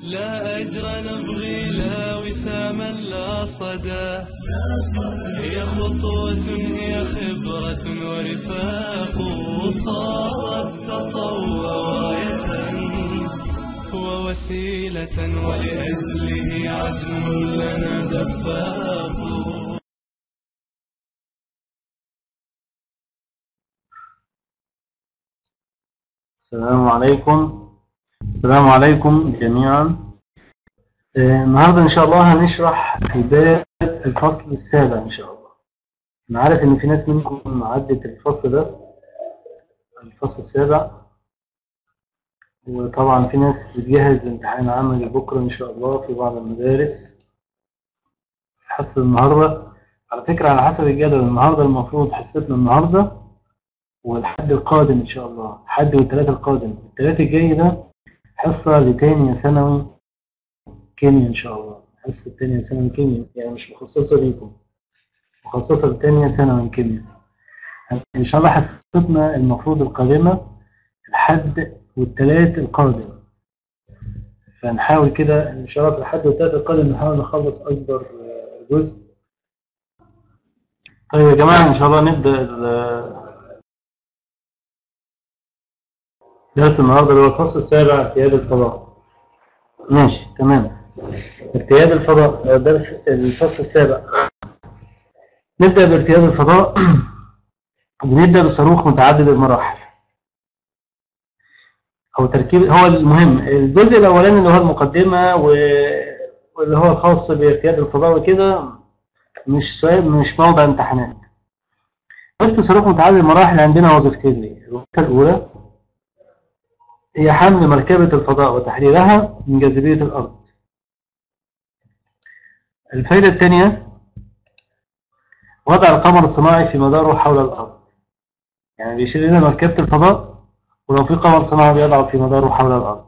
لا أجر نبغي لا وساما لا صدى هي خطوة هي خبرة ورفاق صارت تطوع غاية ووسيلة ولأجله عزم لنا دفاق السلام عليكم السلام عليكم جميعا آه، النهارده ان شاء الله هنشرح بداية الفصل السابع ان شاء الله انا عارف ان في ناس منكم عدت الفصل ده الفصل السابع وطبعا في ناس بتجهز لامتحان عملي بكره ان شاء الله في بعض المدارس حصة النهارده على فكرة على حسب الجدول النهارده المفروض حصتنا النهارده والحد القادم ان شاء الله الحد والثلاث القادم الثلاث الجاي ده حصة لتانية ثانوي كيمياء ان شاء الله حصة تانية ثانوي كيمياء يعني مش مخصصة ليكم مخصصة لتانية ثانوي كيمياء ان شاء الله حصتنا المفروض القادمة الحد والثلاث القادم فنحاول كده ان شاء الله في الحد والثلاث القادم نحاول نخلص اكبر جزء طيب يا جماعة ان شاء الله نبدأ ال- درس النهارده اللي هو الفصل السابع ارتياد الفضاء ماشي تمام ارتياد الفضاء درس الفصل السابع نبدأ بارتياد الفضاء بنبدأ بصاروخ متعدد المراحل أو تركيب هو المهم الجزء الأولاني اللي هو المقدمة و- واللي هو الخاص بارتياد الفضاء وكده مش سؤال مش موضع امتحانات وظيفة الصاروخ متعدد المراحل عندنا وظيفتين ليه الوظيفة الأولى هي حمل مركبة الفضاء وتحريرها من جاذبية الأرض الفائدة الثانية وضع القمر الصناعي في مداره حول الأرض يعني بيشير لنا مركبة الفضاء ولو في قمر صناعي بيضع في مداره حول الأرض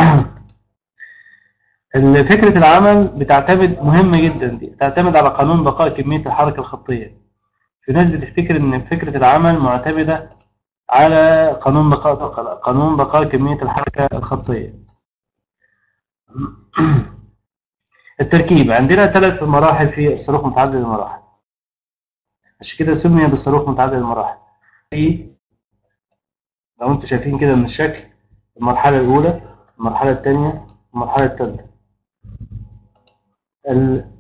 فكرة العمل بتعتمد مهمة جدا دي تعتمد على قانون بقاء كمية الحركة الخطية في ناس بتفتكر إن فكرة العمل معتمدة على قانون بقاء قانون بقاء كمية الحركة الخطية التركيب عندنا ثلاث مراحل في الصاروخ متعدد المراحل عشان كده سمي بالصاروخ متعدد المراحل في لو انتم شايفين كده من الشكل المرحلة الأولى المرحلة الثانية المرحلة الثالثة ال...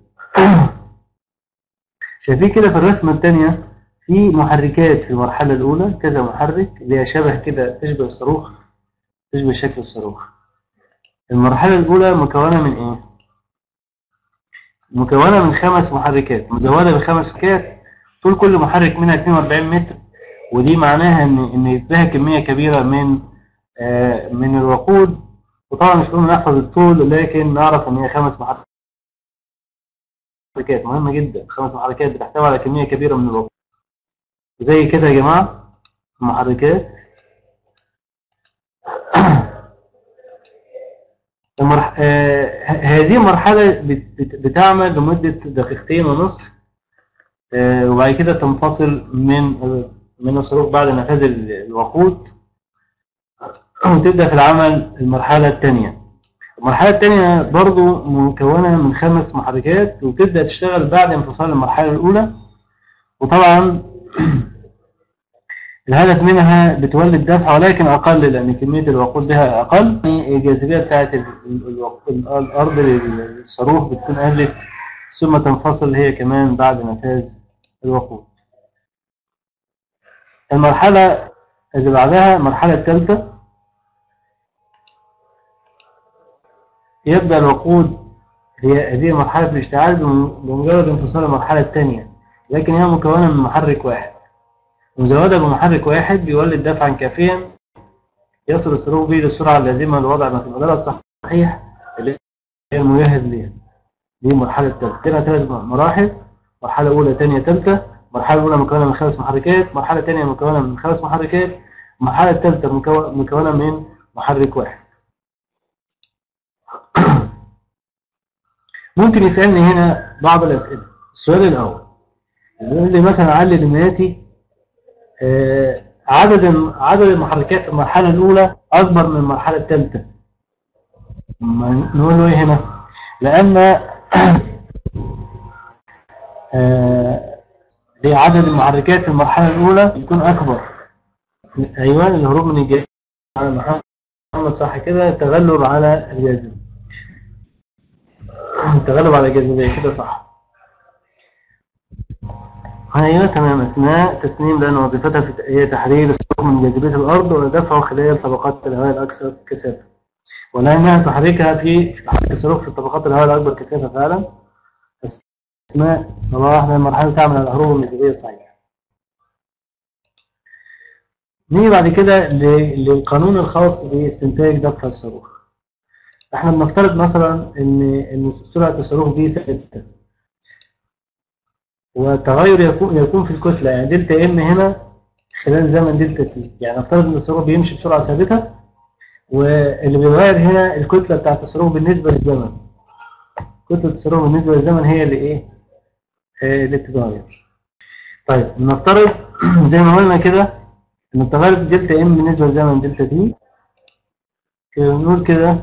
شايفين كده في الرسمة الثانية في محركات في المرحلة الأولى كذا محرك اللي هي شبه كده تشبه الصاروخ تشبه شكل الصاروخ المرحلة الأولى مكونة من إيه؟ مكونة من خمس محركات مزودة بخمس محركات طول كل محرك منها 42 متر ودي معناها إن إن لها كمية كبيرة من آه من الوقود وطبعا مش لازم نحفظ الطول لكن نعرف إن هي خمس محركات مهمة جدا خمس محركات بتحتوي على كمية كبيرة من الوقود زي كده يا جماعة المحركات المرح... آه هذه المرحلة بت... بت... بتعمل لمدة دقيقتين ونصف آه وبعد كده تنفصل من من الصاروخ بعد نفاذ الوقود وتبدأ في العمل المرحلة الثانية المرحلة الثانية برضو مكونة من خمس محركات وتبدأ تشتغل بعد انفصال المرحلة الأولى وطبعا الهدف منها بتولد دفع ولكن أقل لأن كمية الوقود بها أقل الجاذبية بتاعت الأرض للصاروخ بتكون قلت ثم تنفصل هي كمان بعد نفاذ الوقود المرحلة اللي بعدها المرحلة الثالثة يبدأ الوقود هي هذه مرحلة الاشتعال بمجرد انفصال المرحلة الثانية لكن هي مكونة من محرك واحد مزودة بمحرك واحد بيولد دفعا كافيا يصل الصاروخ به للسرعة اللازمة لوضع ما في المدار الصحيح اللي هي المجهز ليها دي المرحلة الثالثة كده ثلاث مراحل مرحلة أولى ثانية ثالثة المرحلة الأولى مكونة من خمس محركات مرحلة ثانية مكونة من خمس محركات المرحلة الثالثة مكونة من محرك واحد ممكن يسألني هنا بعض الأسئلة السؤال الأول يقول لي مثلا علل إماتي آه عدد عدد المحركات في المرحلة الأولى أكبر من المرحلة الثالثة ما نقول له ايه هنا لان آه، لعدد المحركات في المرحله الاولى يكون اكبر ايوه الهروب من الجاذبيه على محمد صح كده التغلب على الجاذبيه التغلب على الجاذبيه كده صح ايوه تمام اسماء تسنيم لان وظيفتها في هي تحرير السوق من جاذبيه الارض ودفعه خلال طبقات الهواء الاكثر كثافه ولانها تحركها في في تحرك الصاروخ في طبقات الهواء الاكبر كثافه فعلا اسماء صلاح لان المرحله تعمل على الهروب من الجاذبيه صحيح نيجي بعد كده ل- للقانون الخاص باستنتاج دفع الصاروخ احنا بنفترض مثلا ان ان سرعه الصاروخ دي ثابته والتغير يكون يكون في الكتله يعني دلتا ام هنا خلال زمن دلتا تي يعني نفترض ان الصاروخ بيمشي بسرعه ثابته واللي بيتغير هنا الكتله بتاعت الصاروخ بالنسبه للزمن كتله الصاروخ بالنسبه للزمن هي اللي ايه آه، اللي بتتغير طيب نفترض زي ما قلنا كده ان التغير في دلتا ام بالنسبه لزمن دلتا تي كده بنقول كده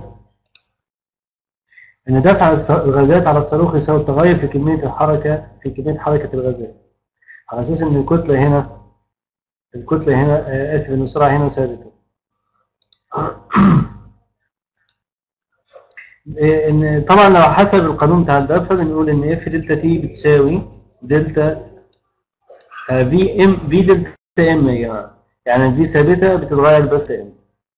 ان دفع الص- الغازات على الصاروخ يساوي التغير في كميه الحركه في كميه حركه الغازات على اساس ان الكتله هنا الكتله هنا آه، اسف ان السرعه هنا ثابته إيه، ان طبعا لو حسب القانون بتاع الدفع بنقول ان اف دلتا تي بتساوي دلتا في ام في دلتا ام يا جماعه يعني الفي ثابته بتتغير بس ام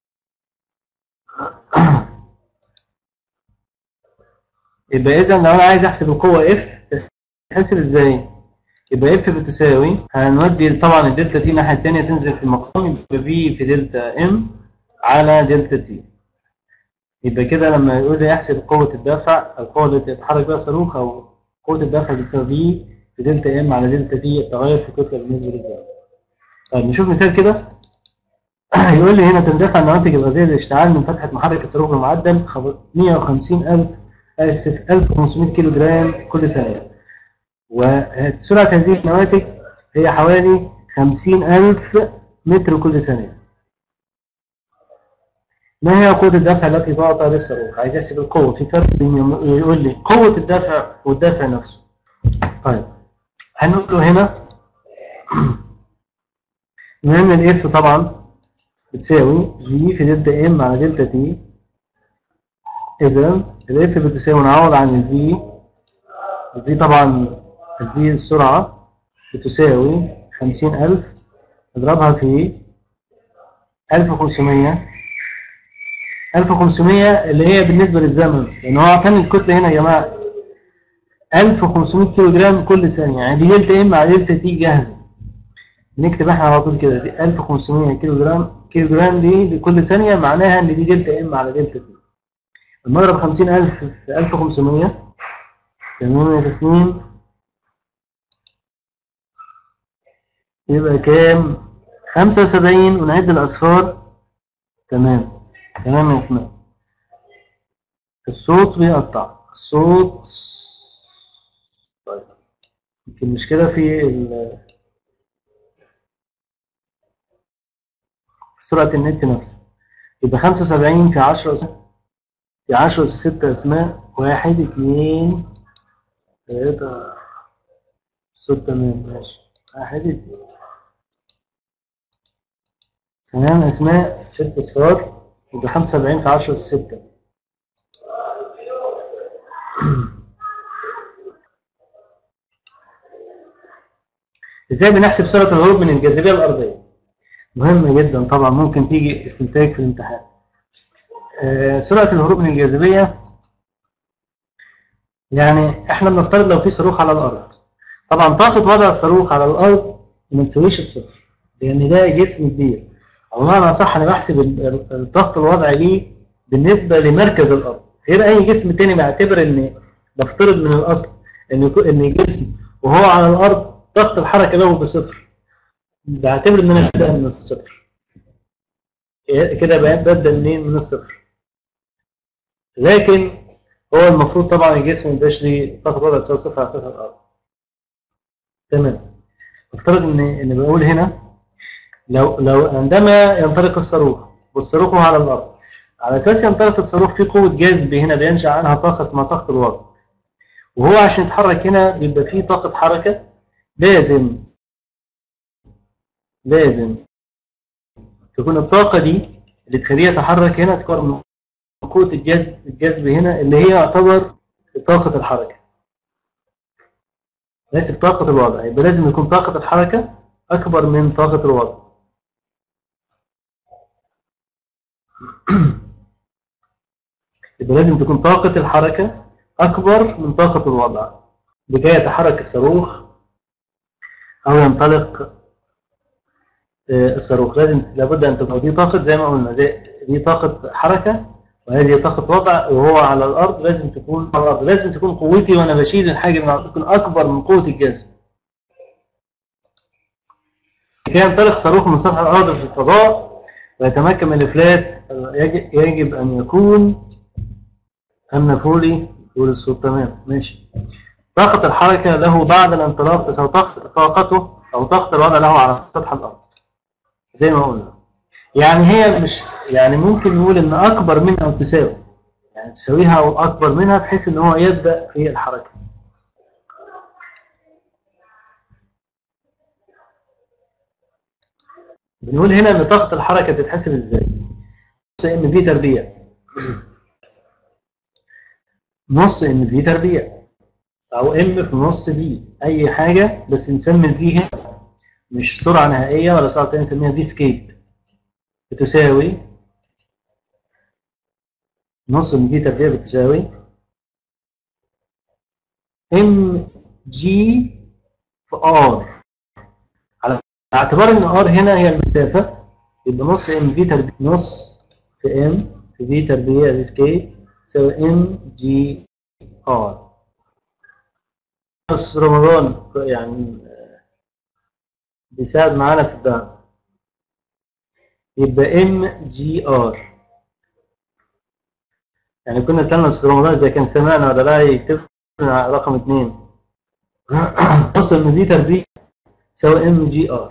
يبقى اذا لو انا عايز احسب القوه اف تحسب ازاي يبقى اف بتساوي هنودي طبعا الدلتا تي الناحيه الثانيه تنزل في المقام يبقى في في دلتا ام على دلتا تي يبقى كده لما يقول لي احسب قوه الدفع القوه اللي بيتحرك بها الصاروخ او قوه الدفع بتساوي في في دلتا ام على دلتا تي التغير في الكتله بالنسبه للزمن طيب نشوف مثال كده يقول لي هنا تندفع النواتج الغازيه للاشتعال من فتحه محرك الصاروخ بمعدل 150000 اسف 1500 كيلو جرام كل ثانيه وسرعه هذه النواتج هي حوالي 50000 متر كل ثانيه ما هي قوة الدفع التي تعطى للصاروخ؟ عايز يحسب القوة في فرق بين يم- يقول لي قوة الدفع والدافع نفسه. طيب هنقول له هنا بما ان الاف طبعا بتساوي في في دلتا ام على دلتا تي اذا الاف بتساوي نعوض عن الفي الفي طبعا الفي السرعة بتساوي 50000 نضربها في 1500 1500 اللي هي بالنسبة للزمن لأن هو عطاني الكتلة هنا يا جماعة 1500 كيلو جرام كل ثانية يعني دي دلتا ام على دلتا تي جاهزة نكتب احنا على طول كده دي 1500 كيلو جرام كيلو جرام دي لكل ثانية معناها ان دي دلتا ام على دلتا تي لما اضرب 50000 في 1500 تمام يا تسنيم يبقى كام 75 ونعد الأصفار تمام تمام يا اسماء الصوت بيقطع الصوت طيب يمكن مشكلة في ال- في سرعة النت نفسه يبقى 75 في 10 في 10 أس 6 أسماء واحد اتنين تلاتة الصوت تمام ماشي واحد اتنين تمام أسماء ست أصفار يبقى 75 في 10 أس 6 ازاي بنحسب سرعة الهروب من الجاذبية الأرضية؟ مهمة جدا طبعا ممكن تيجي استنتاج في الامتحان. آه، سرعة الهروب من الجاذبية يعني احنا بنفترض لو في صاروخ على الأرض. طبعا طاقة وضع الصاروخ على الأرض ما تساويش الصفر لأن ده جسم كبير. أو بمعنى صح أنا بحسب ال- ال- الضغط الوضعي ليه بالنسبة لمركز الأرض. غير أي جسم تاني بعتبر إن بفترض من الأصل إن يكون- إن جسم وهو على الأرض ضغط الحركة له بصفر. بعتبر ان انا ببدا من الصفر كده ببدا منين من الصفر لكن هو المفروض طبعا الجسم يبقاش ليه طاقه وضع تساوي صفر على سطح الارض تمام افترض ان ان بقول هنا لو لو عندما ينطلق الصاروخ والصاروخ هو على الارض على اساس ينطلق الصاروخ في قوه جذب هنا بينشا عنها طاقه اسمها طاقه الوضع وهو عشان يتحرك هنا بيبقى فيه طاقه حركه لازم لازم تكون الطاقه دي اللي تخليه يتحرك هنا تكون من قوه الجذب الجذب هنا اللي هي يعتبر طاقه الحركه اسف طاقه الوضع يبقى لازم يكون طاقه الحركه اكبر من طاقه الوضع يبقى لازم تكون طاقة الحركة أكبر من طاقة الوضع لكي يتحرك الصاروخ أو ينطلق آه، الصاروخ لازم لابد أن تكون دي طاقة زي ما قلنا زي دي طاقة حركة وهذه طاقة وضع وهو على الأرض لازم تكون على الأرض لازم تكون قوتي وأنا بشيل الحاجة من الأرض تكون أكبر من قوة الجذب لكي ينطلق صاروخ من سطح الأرض في الفضاء ويتمكن من الإفلات يجب, يجب أن يكون أن فولي يقول الصوت تمام ماشي طاقة الحركة له بعد الانطلاق تساوي طاقة طاقته أو طاقة الوضع له على سطح الأرض زي ما قلنا يعني هي مش يعني ممكن نقول إن أكبر منها أو تساوي يعني تساويها أو أكبر منها بحيث إن هو يبدأ في الحركة بنقول هنا ان طاقه الحركه بتتحسب ازاي نص ام في تربيع نص ام في تربيع او ام في نص في اي حاجه بس نسمي في هنا مش سرعه نهائيه ولا سرعه تانية نسميها في سكيب بتساوي نص ام في تربيع بتساوي ام جي في ار على اعتبار ان ار هنا هي المسافه يبقى نص ام في تربيع نص في ام في في تربيع في سكيب تساوي ام جي ار نص رمضان يعني آه، بيساعد معانا في الدعم يبقى ام جي ار يعني كنا سألنا في رمضان إذا كان سمعنا ولا لا يكتب لنا رقم اثنين نص ام في تربيع تساوي ام جي ار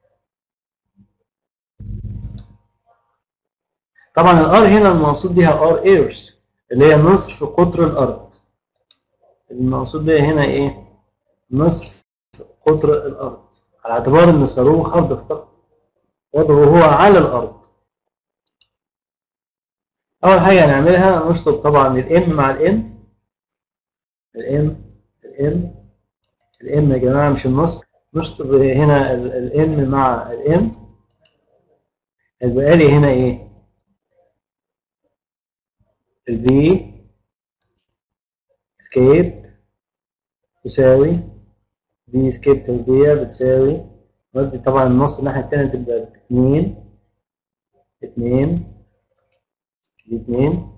طبعا الار هنا المقصود بها ار ايرز اللي هي نصف قطر الارض المقصود بها هنا ايه نصف قطر الارض على اعتبار ان الصاروخ ارض افتقر وضعه هو على الارض اول حاجه هنعملها نشطب طبعا الام مع الام الام الام الام يا جماعه مش النص نشطب هنا الام مع الام هيبقى لي هنا ايه الفي سكيب تساوي في سكيب تربيع بتساوي نودي طبعا النص الناحية التانية تبقى اتنين اتنين دي اتنين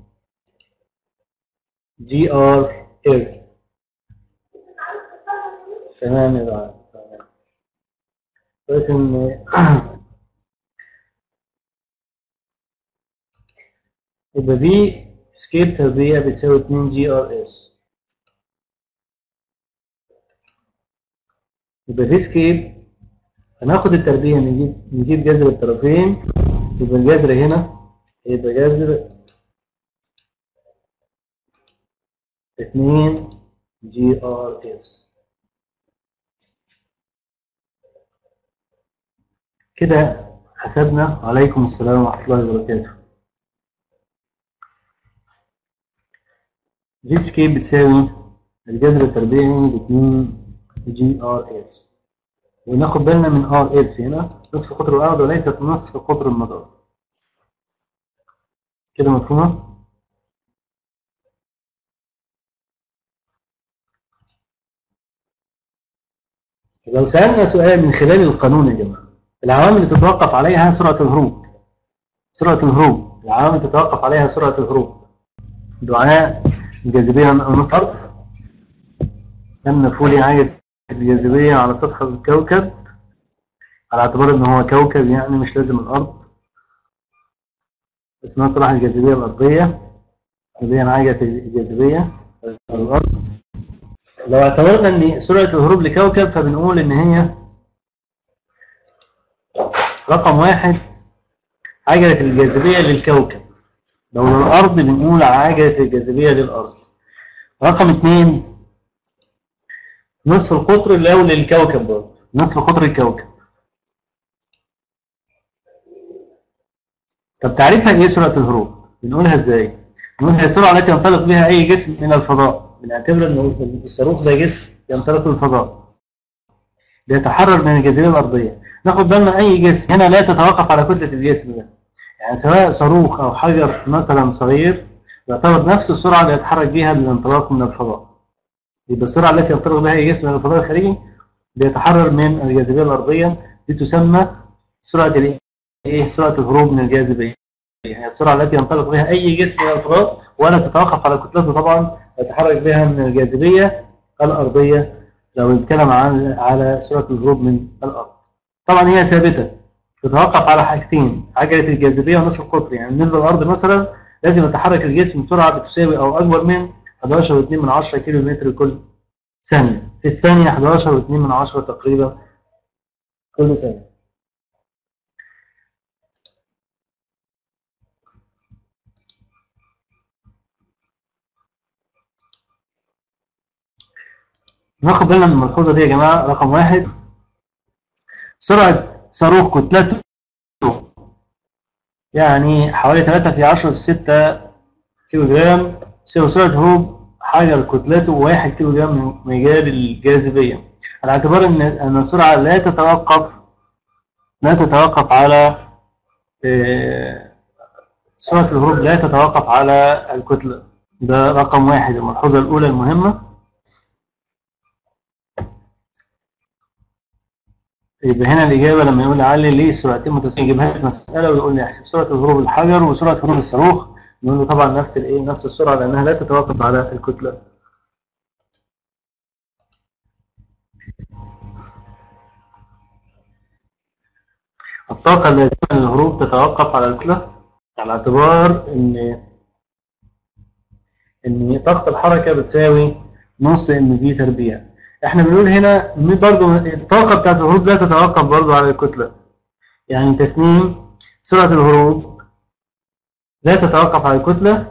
جي ار اف تمام يا جماعة تمام بس ان يبقى في سكيب تربيع بتساوي 2 جي ار اس يبقى في سكيب هناخد التربيع نجيب نجيب جذر الطرفين يبقى الجذر هنا يبقى جذر 2 جي ار اس كده حسبنا عليكم السلام ورحمة الله وبركاته في سكيب بتساوي الجذر التربيعي ل 2 جي ار اس وناخد بالنا من ار اس هنا نصف قطر الارض وليست نصف قطر المدار كده مفهومه لو سألنا سؤال من خلال القانون يا جماعة العوامل اللي تتوقف عليها سرعة الهروب سرعة الهروب العوامل اللي تتوقف عليها سرعة الهروب دعاء الجاذبية نص أرض أن فولي عايد الجاذبية على سطح الكوكب على اعتبار إن هو كوكب يعني مش لازم الأرض اسمها صلاح الجاذبية الأرضية الجاذبية عايدة الجاذبية على الأرض لو اعتبرنا ان سرعة الهروب لكوكب فبنقول ان هي رقم واحد عجلة الجاذبية للكوكب لو للأرض بنقول عجلة الجاذبية للأرض رقم اثنين نصف القطر اللي هو للكوكب برضه نصف قطر الكوكب طب تعريفها ايه سرعة الهروب؟ بنقولها ازاي؟ بنقول هي السرعة التي ينطلق بها أي جسم إلى الفضاء بنعتبر إن الصاروخ ده جسم ينطلق للفضاء بيتحرر من الجاذبية الأرضية ناخد بالنا أي جسم هنا لا تتوقف على كتلة الجسم ده يعني سواء صاروخ أو حجر مثلا صغير يعتبر نفس السرعة اللي يتحرك بيها للانطلاق من الفضاء يبقى السرعة التي ينطلق بها أي جسم إلى الفضاء الخارجي بيتحرر من الجاذبية الأرضية دي تسمى سرعة الإيه؟ إيه؟ سرعة الهروب من الجاذبية يعني السرعة التي ينطلق بها أي جسم إلى الفضاء ولا تتوقف على كتلته طبعا يتحرك بها من الجاذبية الأرضية لو نتكلم عن على سرعة الهروب من الأرض طبعا هي ثابتة تتوقف على حاجتين عجلة الجاذبية ونصف القطر يعني بالنسبة للأرض مثلا لازم يتحرك الجسم بسرعة بتساوي أو أكبر من 11.2 من 10 كيلو متر كل ثانية في الثانية 11.2 من 10 تقريبا كل ثانية ناخد بالنا من الملحوظة دي يا جماعة رقم واحد سرعة صاروخ كتلته يعني حوالي 3 في 10 6 كيلو جرام تساوي سرعة هروب حجر كتلته 1 كيلو جرام من مجال الجاذبية على اعتبار ان ان السرعة لا تتوقف لا تتوقف على آه، سرعة الهروب لا تتوقف على الكتلة ده رقم واحد الملحوظة الأولى المهمة يبقى هنا الإجابة لما يقول لي علي ليه السرعتين متساويين يجيبها لك مسألة ويقول لي احسب سرعة هروب الحجر وسرعة هروب الصاروخ نقول له طبعا نفس الايه نفس السرعة لأنها لا تتوقف على الكتلة الطاقة اللازمة للهروب تتوقف على الكتلة على اعتبار إن إن طاقة الحركة بتساوي نص ام في تربيع احنا بنقول هنا ان برضو الطاقة بتاعت الهروب لا تتوقف برضو على الكتلة يعني تسنيم سرعة الهروب لا تتوقف على الكتلة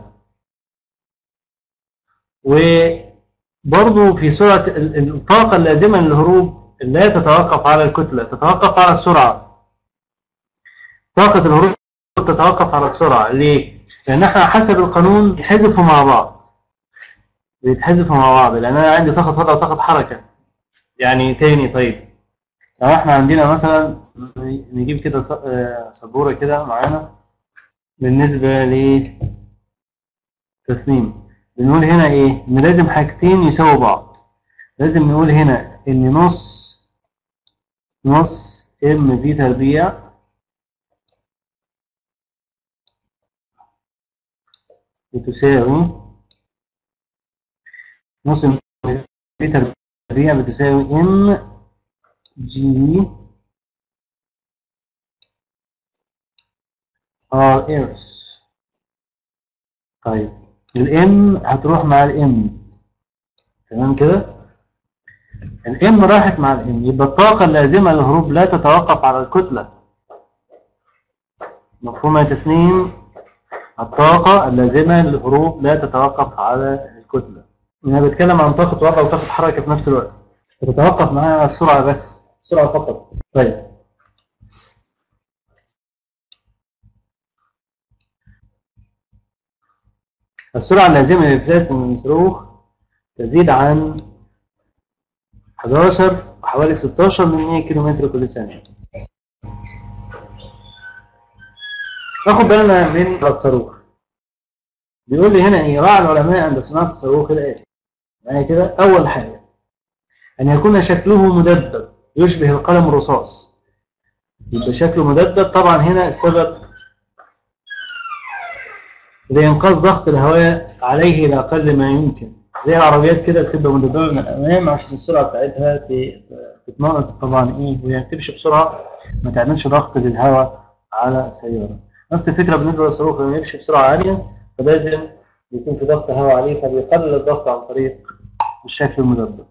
وبرضو في سرعة ال- الطاقة اللازمة للهروب لا تتوقف على الكتلة تتوقف على السرعة طاقة الهروب تتوقف على السرعة ليه؟ لأن احنا حسب القانون بيتحذفوا مع بعض بيتحذفوا مع بعض لأن أنا عندي طاقة وضع وطاقة حركة يعني تاني طيب لو احنا عندنا مثلا نجيب كده س- آه، سبورة كده معانا بالنسبة لتصميم بنقول هنا ايه ان لازم حاجتين يساووا بعض لازم نقول هنا ان نص نص ام في تربيع بتساوي نص ام في تربيع بتساوي ام جي ار ايرث طيب الام هتروح مع الام تمام كده الام راحت مع الام يبقى الطاقة اللازمة للهروب لا تتوقف على الكتلة مفهوم يا تسنيم الطاقة اللازمة للهروب لا تتوقف على الكتلة أنا بتكلم عن طاقة وضع وطاقة حركة في نفس الوقت بتتوقف معاها على السرعة بس السرعة فقط طيب السرعة اللازمة للإفلات من الصاروخ تزيد عن 11 وحوالي 16 من 100 كيلو متر كل ثانية ناخد بالنا من الصاروخ بيقول لي هنا ايه راعى العلماء عند صناعة الصاروخ الآتي معايا كده أول حاجة أن يكون شكله مدبب يشبه القلم الرصاص يبقى شكله مدبب طبعا هنا السبب لإنقاذ ضغط الهواء عليه إلى أقل ما يمكن زي العربيات كده بتبقى مدببة من الأمام عشان السرعة بتاعتها ت- تتناقص طبعا إيه وهي بتمشي بسرعة ما تعملش ضغط للهواء على السيارة نفس الفكرة بالنسبة للصاروخ لما يمشي بسرعة عالية فلازم يكون في ضغط هواء عليه فبيقلل الضغط عن طريق الشكل المدبب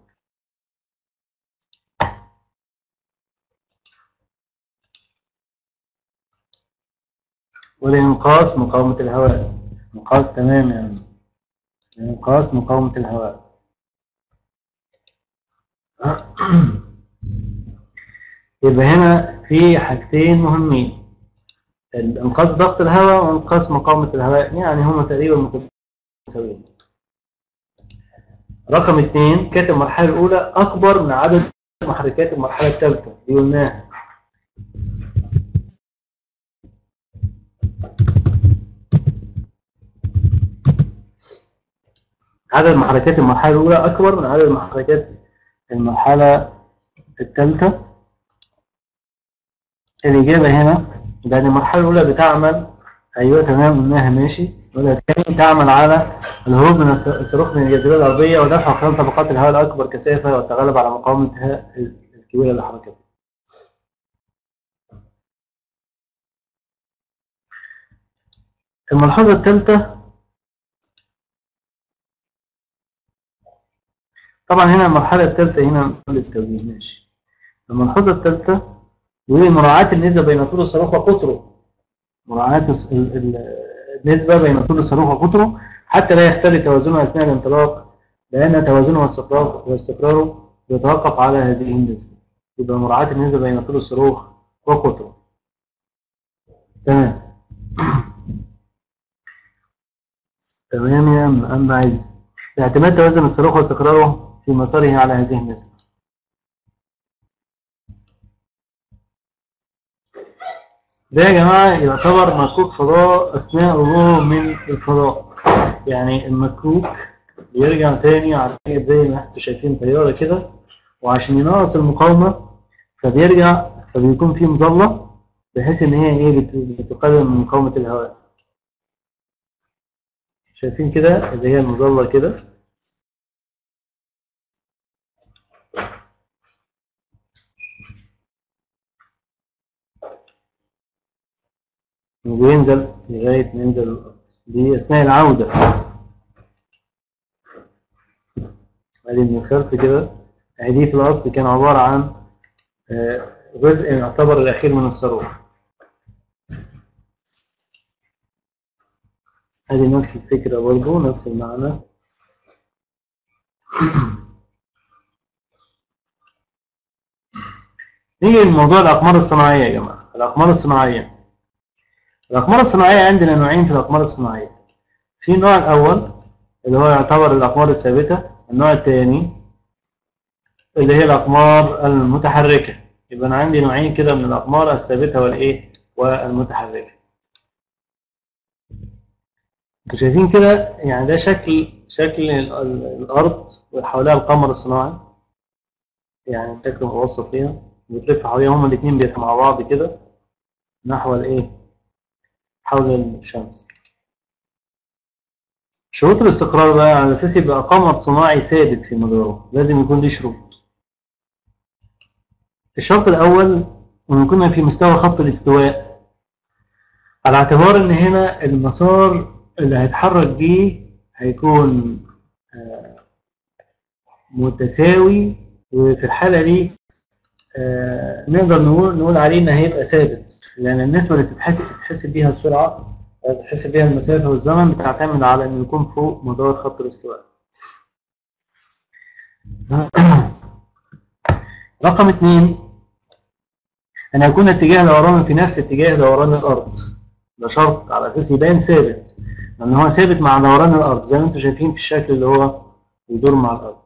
ولإنقاص مقاومة الهواء مقاس تمام يعني مقاس مقاومة الهواء يبقى هنا في حاجتين مهمين انقاص ضغط الهواء وانقاص مقاومة الهواء يعني هما تقريبا متساويين رقم اثنين كانت المرحلة الأولى أكبر من عدد محركات المرحلة الثالثة دي قلناها عدد محركات المرحلة الأولى أكبر من عدد محركات المرحلة الثالثة الإجابة هنا لأن المرحلة الأولى بتعمل أيوة تمام قلناها ماشي الأولى الثانية تعمل على الهروب من الصاروخ من الجاذبية الأرضية ودفع خلال طبقات الهواء الأكبر كثافة والتغلب على مقاومتها الكبيرة للحركة الملحوظة الثالثة طبعا هنا المرحلة الثالثة هنا نقول التوجيه ماشي الملحوظة الثالثة وهي مراعاة النسبة بين طول الصاروخ وقطره مراعاة النسبة بين طول الصاروخ وقطره حتى لا يختل توازنه أثناء الانطلاق لأن توازنه واستقراره يتوقف على هذه النسبة يبقى مراعاة النسبة بين طول الصاروخ وقطره تمام تمام يا أم عايز اعتماد توازن الصاروخ واستقراره في مساره على هذه النسبة ده يا جماعة يعتبر مكوك فضاء أثناء الظهور من الفضاء يعني المكوك بيرجع تاني على زي ما انتوا شايفين طيارة كده وعشان ينقص المقاومة فبيرجع فبيكون في مظلة بحيث إن هي إيه بتقلل من مقاومة الهواء شايفين كده اللي هي المظلة كده وبينزل لغاية ما ينزل الأرض دي أثناء العودة ادي من الخلف كده دي في الأصل كان عبارة عن جزء يعتبر الأخير من الصاروخ ادي نفس الفكرة برضه نفس المعنى نيجي لموضوع الأقمار الصناعية يا جماعة الأقمار الصناعية الأقمار الصناعية عندنا نوعين في الأقمار الصناعية في النوع الأول اللي هو يعتبر الأقمار الثابتة النوع الثاني اللي هي الأقمار المتحركة يبقى أنا عندي نوعين كده من الأقمار الثابتة والإيه والمتحركة انتوا شايفين كده يعني ده شكل شكل الأرض وحواليها القمر الصناعي يعني شكل متوسط ليها بتلف حواليها هما الاتنين بيبقوا مع بعض كده نحو الإيه حول الشمس شروط الاستقرار بقى على أساس يبقى قمر صناعي ثابت في مداره لازم يكون ليه شروط الشرط الأول أن يكون في مستوى خط الاستواء على اعتبار أن هنا المسار اللي هيتحرك بيه هيكون متساوي وفي الحالة دي نقدر نقول نقول عليه ان هيبقى ثابت لان النسبه اللي تتحسب بيها السرعه تتحسب بيها المسافه والزمن بتعتمد على انه يكون فوق مدار خط الاستواء رقم اثنين ان يكون اتجاه دورانه في نفس اتجاه دوران الارض ده شرط على اساس يبان ثابت لان هو ثابت مع دوران الارض زي ما انتم شايفين في الشكل اللي هو بيدور مع الارض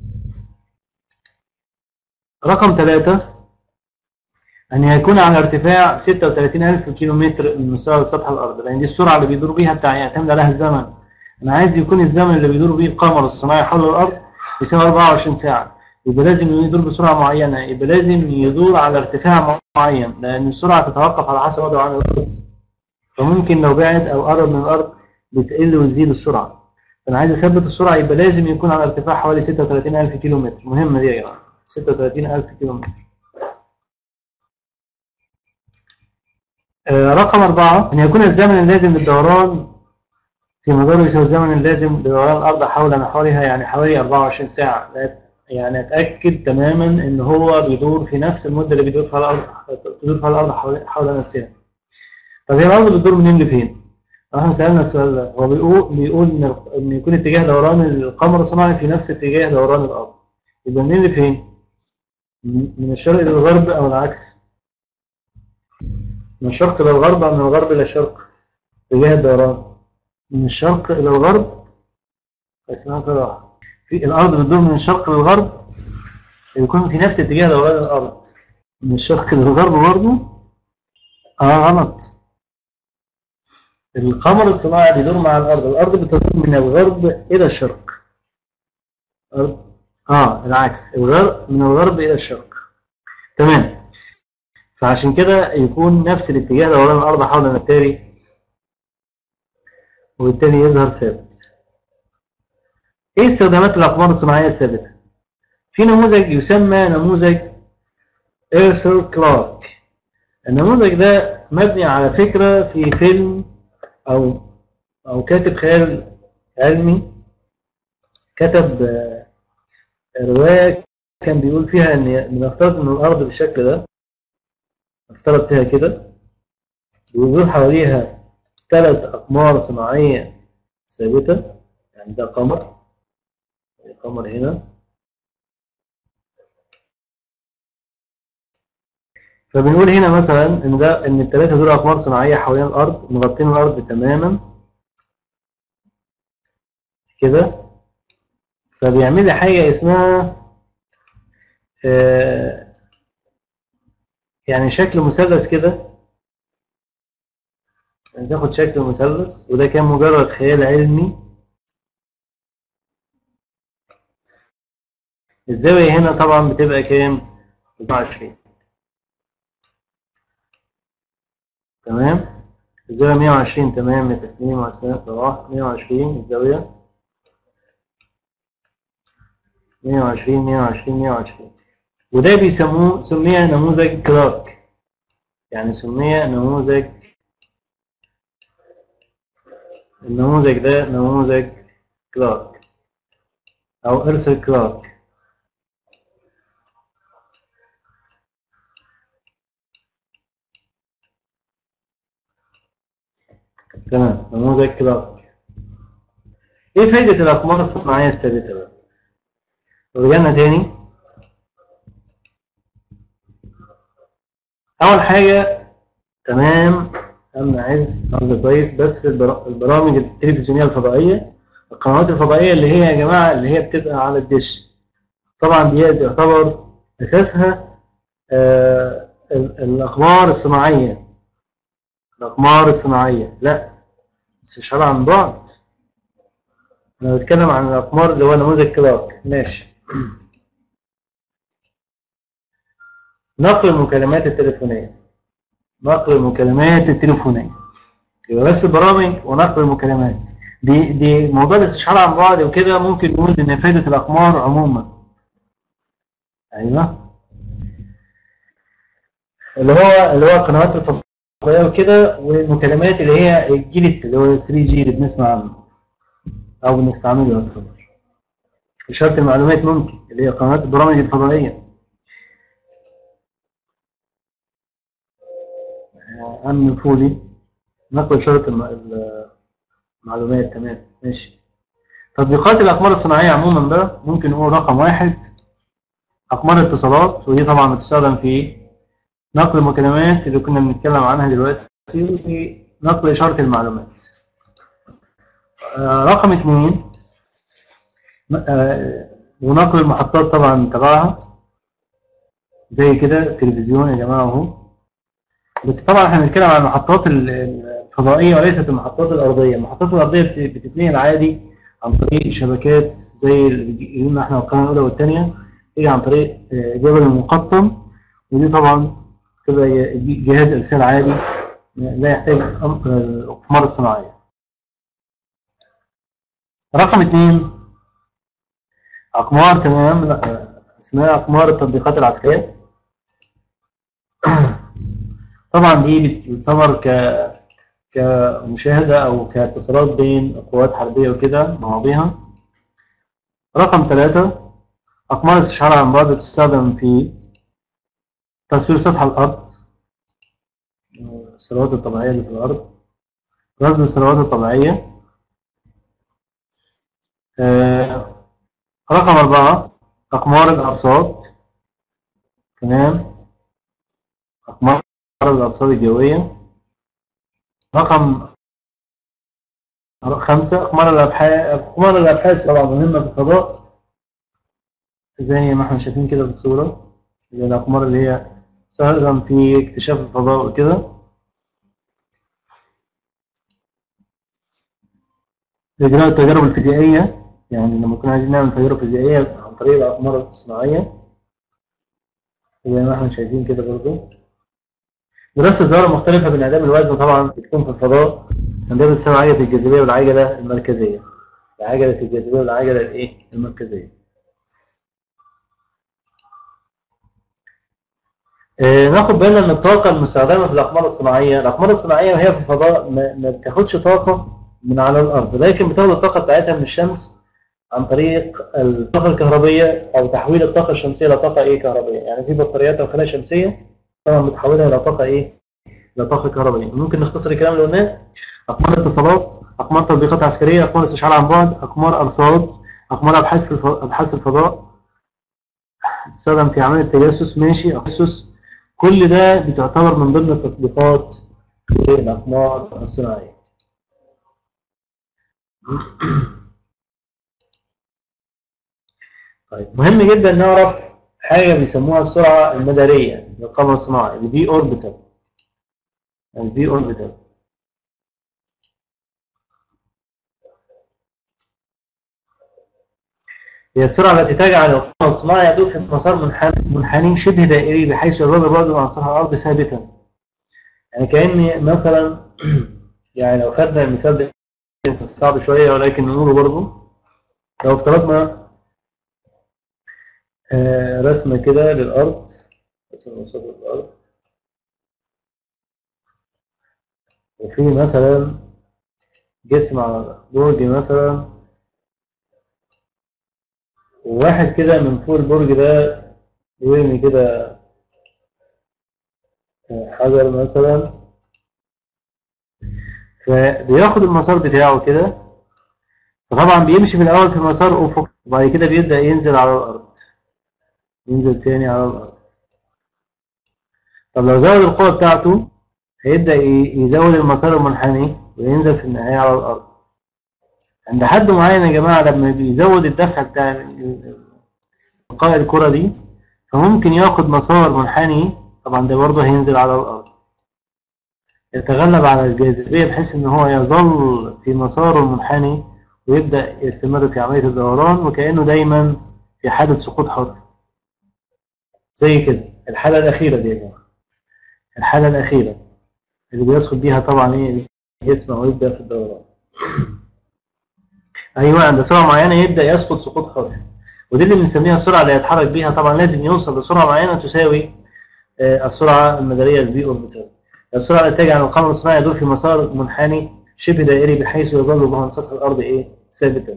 رقم ثلاثة أن يكون على ارتفاع 36000 كيلومتر من مستوى سطح الأرض لأن دي السرعة اللي بيدور بيها بتاع يعتمد عليها الزمن أنا عايز يكون الزمن اللي بيدور بيه القمر الصناعي حول الأرض يساوي 24 ساعة يبقى لازم يدور بسرعة معينة يبقى لازم يدور على ارتفاع معين لأن السرعة تتوقف على حسب وضعه عن الأرض فممكن لو بعد أو قرب من الأرض بتقل وتزيد السرعة فأنا عايز أثبت السرعة يبقى لازم يكون على ارتفاع حوالي 36000 كيلومتر مهمة دي يا جماعة 36000 كيلومتر آه رقم أربعة أن يكون الزمن اللازم للدوران في مداره يساوي الزمن اللازم لدوران الأرض حول محورها يعني حوالي 24 ساعة يعني أتأكد تماما إن هو بيدور في نفس المدة اللي بيدور فيها الأرض تدور فيها الأرض حول, حول نفسها طب هي الأرض بتدور منين لفين؟ احنا سألنا السؤال ده هو بيقول بيقول ان ان يكون اتجاه دوران القمر الصناعي في نفس اتجاه دوران الارض يبقى منين لفين؟ من من الشرق الى الغرب او العكس من الشرق الى الغرب او من الغرب الى الشرق اتجاه الدوران من الشرق الى الغرب اسمها صراحة في الارض بتدور من الشرق للغرب يكون في نفس اتجاه دوران الارض من الشرق للغرب برضه اه غلط القمر الصناعي بيدور مع الارض الارض بتدور من الغرب الى الشرق أرض- اه العكس الغرب من الغرب الى الشرق تمام فعشان كده يكون نفس الاتجاه دوران الارض حول النبتاري وبالتالي يظهر ثابت ايه استخدامات الاقمار الصناعيه الثابته في نموذج يسمى نموذج ايرثر كلارك النموذج ده مبني على فكره في فيلم او او كاتب خيال علمي كتب آه، روايه كان بيقول فيها ان بنفترض ان الارض بالشكل ده نفترض فيها كده ويدور حواليها ثلاث اقمار صناعيه ثابته يعني ده قمر قمر هنا فبنقول هنا مثلا ان ده ان الثلاثه دول اقمار صناعيه حوالين الارض مغطين الارض تماما كده فبيعمل لي حاجه اسمها آه، يعني شكل مثلث كده يعني تاخد شكل مثلث وده كان مجرد خيال علمي الزاوية هنا طبعا بتبقى كام؟ 29 تمام الزاوية 120 تمام لتسليم وأسماء صلاح 120 الزاوية 120 120 120 وده بيسموه سمي نموذج كلارك يعني سمي نموذج النموذج ده نموذج كلارك أو إرسل كلارك تمام نموذج كلارك ايه فايدة الأقمار الصناعية الثابتة بقى؟ رجعنا تاني أول حاجة تمام أمن عز حافظ كويس بس البرا- البرامج التلفزيونية الفضائية القنوات الفضائية اللي هي يا جماعة اللي هي بتبقى على الدش طبعا دي يعتبر أساسها آه ال- الأقمار الصناعية الأقمار الصناعية لا استشعار عن بعد أنا بتكلم عن الأقمار اللي هو نموذج كلارك ماشي نقل المكالمات التليفونية نقل المكالمات التليفونية يبقى بس البرامج ونقل المكالمات دي دي موضوع الاستشعار عن بعد وكده ممكن نقول ان فائدة الأقمار عموما ايوه اللي هو اللي هو القنوات الفضائية وكده والمكالمات اللي هي الجيل الت- اللي هو 3 جي اللي بنسمع عنه او بنستعمله يعتبر إشارة المعلومات ممكن اللي هي قنوات البرامج الفضائية أمن فولي نقل إشارة الم- ال- المعلومات تمام ماشي تطبيقات الأقمار الصناعية عموما بقى ممكن نقول رقم واحد أقمار الاتصالات ودي طبعا بتستخدم في نقل المكالمات اللي كنا بنتكلم عنها دلوقتي وفي نقل إشارة المعلومات آه، رقم اثنين آه، ونقل المحطات طبعا تبعها زي كده التلفزيون يا جماعة اهو بس طبعا احنا بنتكلم عن المحطات ال- الفضائية وليست المحطات الأرضية المحطات الأرضية بت- بتتنقل عادي عن طريق شبكات زي اللي قلنا احنا القناة الأولى والثانية تيجي عن طريق آه، جبل المقطم ودي طبعا تبقى ج- جهاز إرسال عادي لا يحتاج أم- آه، الأقمار الصناعية رقم اثنين أقمار تمام لا، آه، اسمها أقمار التطبيقات العسكرية طبعا دي بتعتبر ك كمشاهدة أو كاتصالات بين قوات حربية وكده مع بعضها رقم ثلاثة أقمار استشعار عن بعد بتستخدم في تصوير سطح الأرض الثروات الطبيعية اللي في الأرض رصد الثروات الطبيعية آه، رقم أربعة أقمار الأرصاد تمام أقمار الأرصاد الجوية رقم خمسة أقمار الأبحاث أقمار الأبحاث طبعا مهمة في الفضاء زي ما احنا شايفين كده في الصورة زي الأقمار اللي هي سهلا في اكتشاف الفضاء وكده إجراء التجارب الفيزيائية يعني لما كنا عايزين نعمل تجارب فيزيائية عن طريق الأقمار الصناعية زي ما احنا شايفين كده برضو دراسة الظواهر المختلفة بانعدام الوزن طبعا بتكون في الفضاء عندما بتساوي عجلة الجاذبية والعجلة المركزية عجلة الجاذبية والعجلة الإيه؟ المركزية آه، ناخد بالنا ان الطاقة المستخدمة في الأقمار الصناعية، الأقمار الصناعية وهي في الفضاء ما, ما بتاخدش طاقة من على الأرض، لكن بتاخد الطاقة بتاعتها من الشمس عن طريق الطاقة الكهربية أو تحويل الطاقة الشمسية إلى طاقة إيه كهربية، يعني في بطاريات أو خلايا شمسية طبعا بتحولها إلى طاقة إيه؟ إلى طاقة كهربائية، ممكن نختصر الكلام اللي قلناه أقمار اتصالات، أقمار تطبيقات عسكرية، أقمار استشعار عن بعد، أقمار أرصاد، أقمار أبحاث في الف... أبحاث الفضاء تستخدم في عملية التجسس ماشي تجسس كل ده بتعتبر من ضمن التطبيقات للأقمار الصناعية. طيب مهم جدا نعرف حاجة بيسموها السرعة المدارية للقمر الصناعي الفي اوربيتال الفي اوربيتال هي السرعة التي تجعل القمر الصناعي يدور في مسار منحني منحني شبه دائري بحيث يظل البعد عن سطح الأرض ثابتا. يعني كأن مثلا يعني لو خدنا المثال ده صعب شوية ولكن نقوله برضه لو افترضنا آه، رسمة كده للأرض رسمة وسط الأرض وفي مثلا جسم على برج مثلا وواحد كده من فوق البرج ده يرمي كده حجر مثلا فبياخد المسار بتاعه كده فطبعا بيمشي في الأول في مسار أفق وبعد كده بيبدأ ينزل على الأرض ينزل تاني على الأرض طب لو زود القوة بتاعته هيبدأ ي- يزود المسار المنحني وينزل في النهاية على الأرض عند حد معين يا جماعة لما بيزود الدفع بتاع ال- القاء الكرة دي فممكن ياخد مسار منحني طبعا ده برضه هينزل على الأرض يتغلب على الجاذبية بحيث إن هو يظل في مساره المنحني ويبدأ يستمر في عملية الدوران وكأنه دايما في حالة سقوط حر زي كده الحالة الأخيرة دي يا جماعة الحالة الأخيرة اللي بيسقط بيها طبعا إيه الجسم أو يبدأ في الدوران أيوة عند سرعة معينة يبدأ يسقط سقوط حر ودي اللي بنسميها السرعة اللي هيتحرك بيها طبعا لازم يوصل لسرعة معينة تساوي آه، السرعة المدارية الفي أوربيتال السرعة التي تجعل القمر الصناعي يدور في مسار منحني شبه دائري بحيث يظل به عن سطح الأرض إيه ثابتا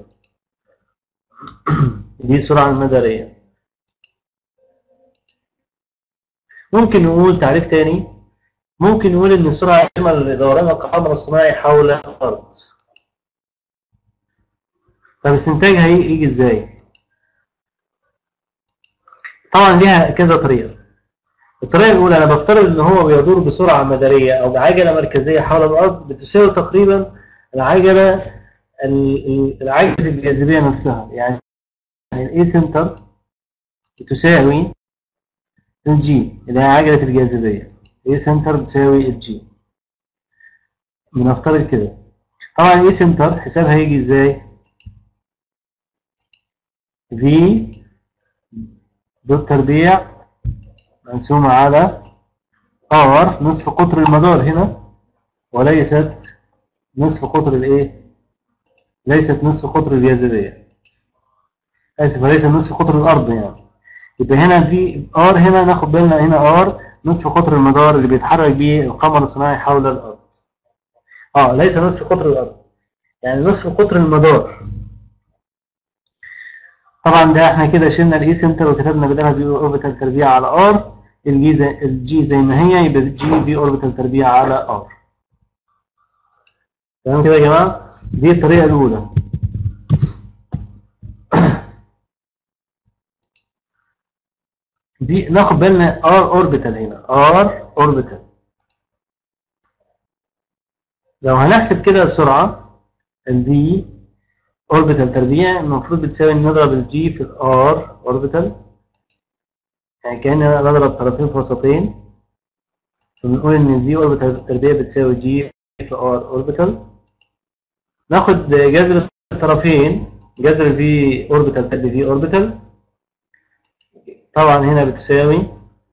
دي السرعة المدارية ممكن نقول تعريف تاني ممكن نقول إن السرعة اللازمة لدوران القمر الصناعي حول الأرض طب استنتاجها هي- يجي إزاي؟ طبعا ليها كذا طريقة الطريقة الأولى أنا بفترض إن هو بيدور بسرعة مدارية أو بعجلة مركزية حول الأرض بتساوي تقريبا العجلة ال- ال- العجلة الجاذبية نفسها يعني الإي سنتر بتساوي الجي اللي هي عجلة الجاذبية إي سنتر بتساوي الجي بنفترض كده طبعا الإي سنتر حسابها هيجي إزاي؟ في دوت تربيع مقسومة على ار نصف قطر المدار هنا وليست نصف قطر الايه ليست نصف قطر الجاذبية اسف ليس نصف قطر الارض يعني يبقى هنا في ار هنا ناخد بالنا هنا ار نصف قطر المدار اللي بيتحرك بيه القمر الصناعي حول الارض اه ليس نصف قطر الارض يعني نصف قطر المدار طبعا ده احنا كده شلنا الاي سنتر وكتبنا بدلها بي اوربيتال تربيع على ار الجي زي الجي زي ما هي يبقى جي بي اوربيتال تربيع على ار تمام كده يا جماعه دي الطريقه الاولى دي ناخد بالنا ار اوربيتال هنا ار اوربيتال لو هنحسب كده السرعه الفي اوربيتال تربيع المفروض بتساوي نضرب الجي في الار اوربيتال يعني كأن انا بضرب طرفين في وسطين فبنقول ان الفي اوربيتال تربيع بتساوي جي في ار اوربيتال ناخد جذر الطرفين جذر الفي اوربيتال تربيع في اوربيتال طبعا هنا بتساوي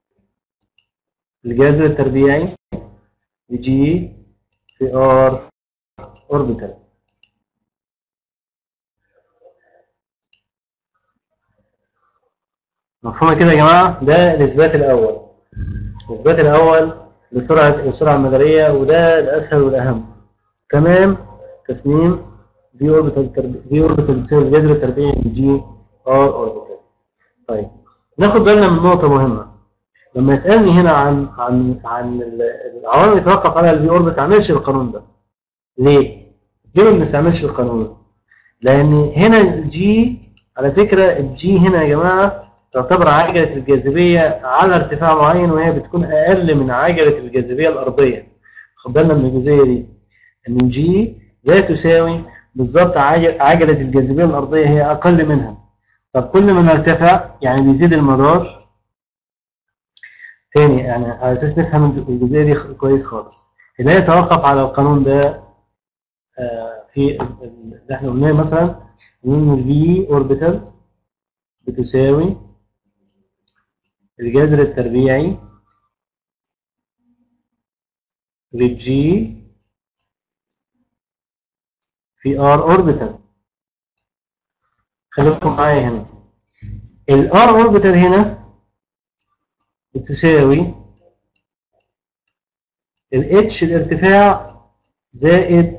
الجذر التربيعي لجي في ار اوربيتال مفهومة كده يا جماعة ده الإثبات الأول الإثبات الأول لسرعة السرعة المدارية وده الأسهل والأهم تمام تسليم في اوربيتال في اوربيتال بتساوي الجذر التربيعي لجي ار اوربيتال طيب ناخد بالنا من نقطة مهمة لما يسألني هنا عن عن عن العوامل اللي يتوقف عليها الفي اوربت ما تعملش القانون ده ليه؟ ليه ما بنستعملش القانون ده؟ لأن هنا الجي على فكرة الجي هنا يا جماعة تعتبر عجلة الجاذبية على ارتفاع معين وهي بتكون أقل من عجلة الجاذبية الأرضية خد بالنا من الجزئية دي إن الجي لا تساوي بالظبط عجلة الجاذبية الأرضية هي أقل منها طب كل ما نرتفع يعني بيزيد المدار تاني يعني على اساس نفهم الجزئيه دي كويس خالص لا يتوقف على القانون ده آه في اللي احنا قلناه مثلا ان الفي اوربيتال بتساوي الجذر التربيعي للجي في ار اوربيتال خليكم معايا هنا الار اوربيتال هنا بتساوي الاتش الارتفاع زائد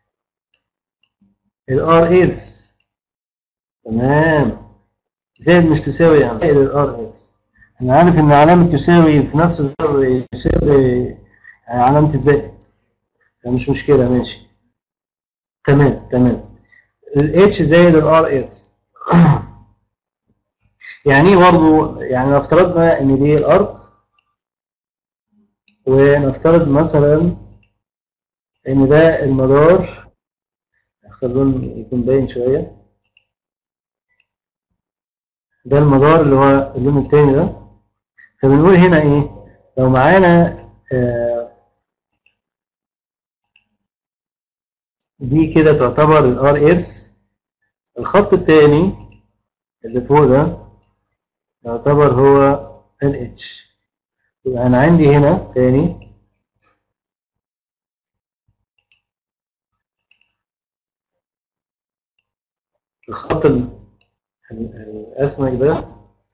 الار اس تمام زائد مش تساوي يعني زائد الار اس انا عارف ان علامة تساوي في نفس الضرب يساوي يعني علامة الزائد مش مشكلة ماشي تمام تمام الاتش زائد الار اس يعني ايه برضه يعني لو افترضنا ان دي الارض ونفترض مثلا ان ده المدار خلونا يكون باين شويه ده المدار اللي هو اللون التاني ده فبنقول هنا ايه لو معانا آه دي كده تعتبر الار ايرس الخط التاني اللي فوق ده يعتبر هو ال اتش يبقى انا عندي هنا تاني الخط الاسمك ده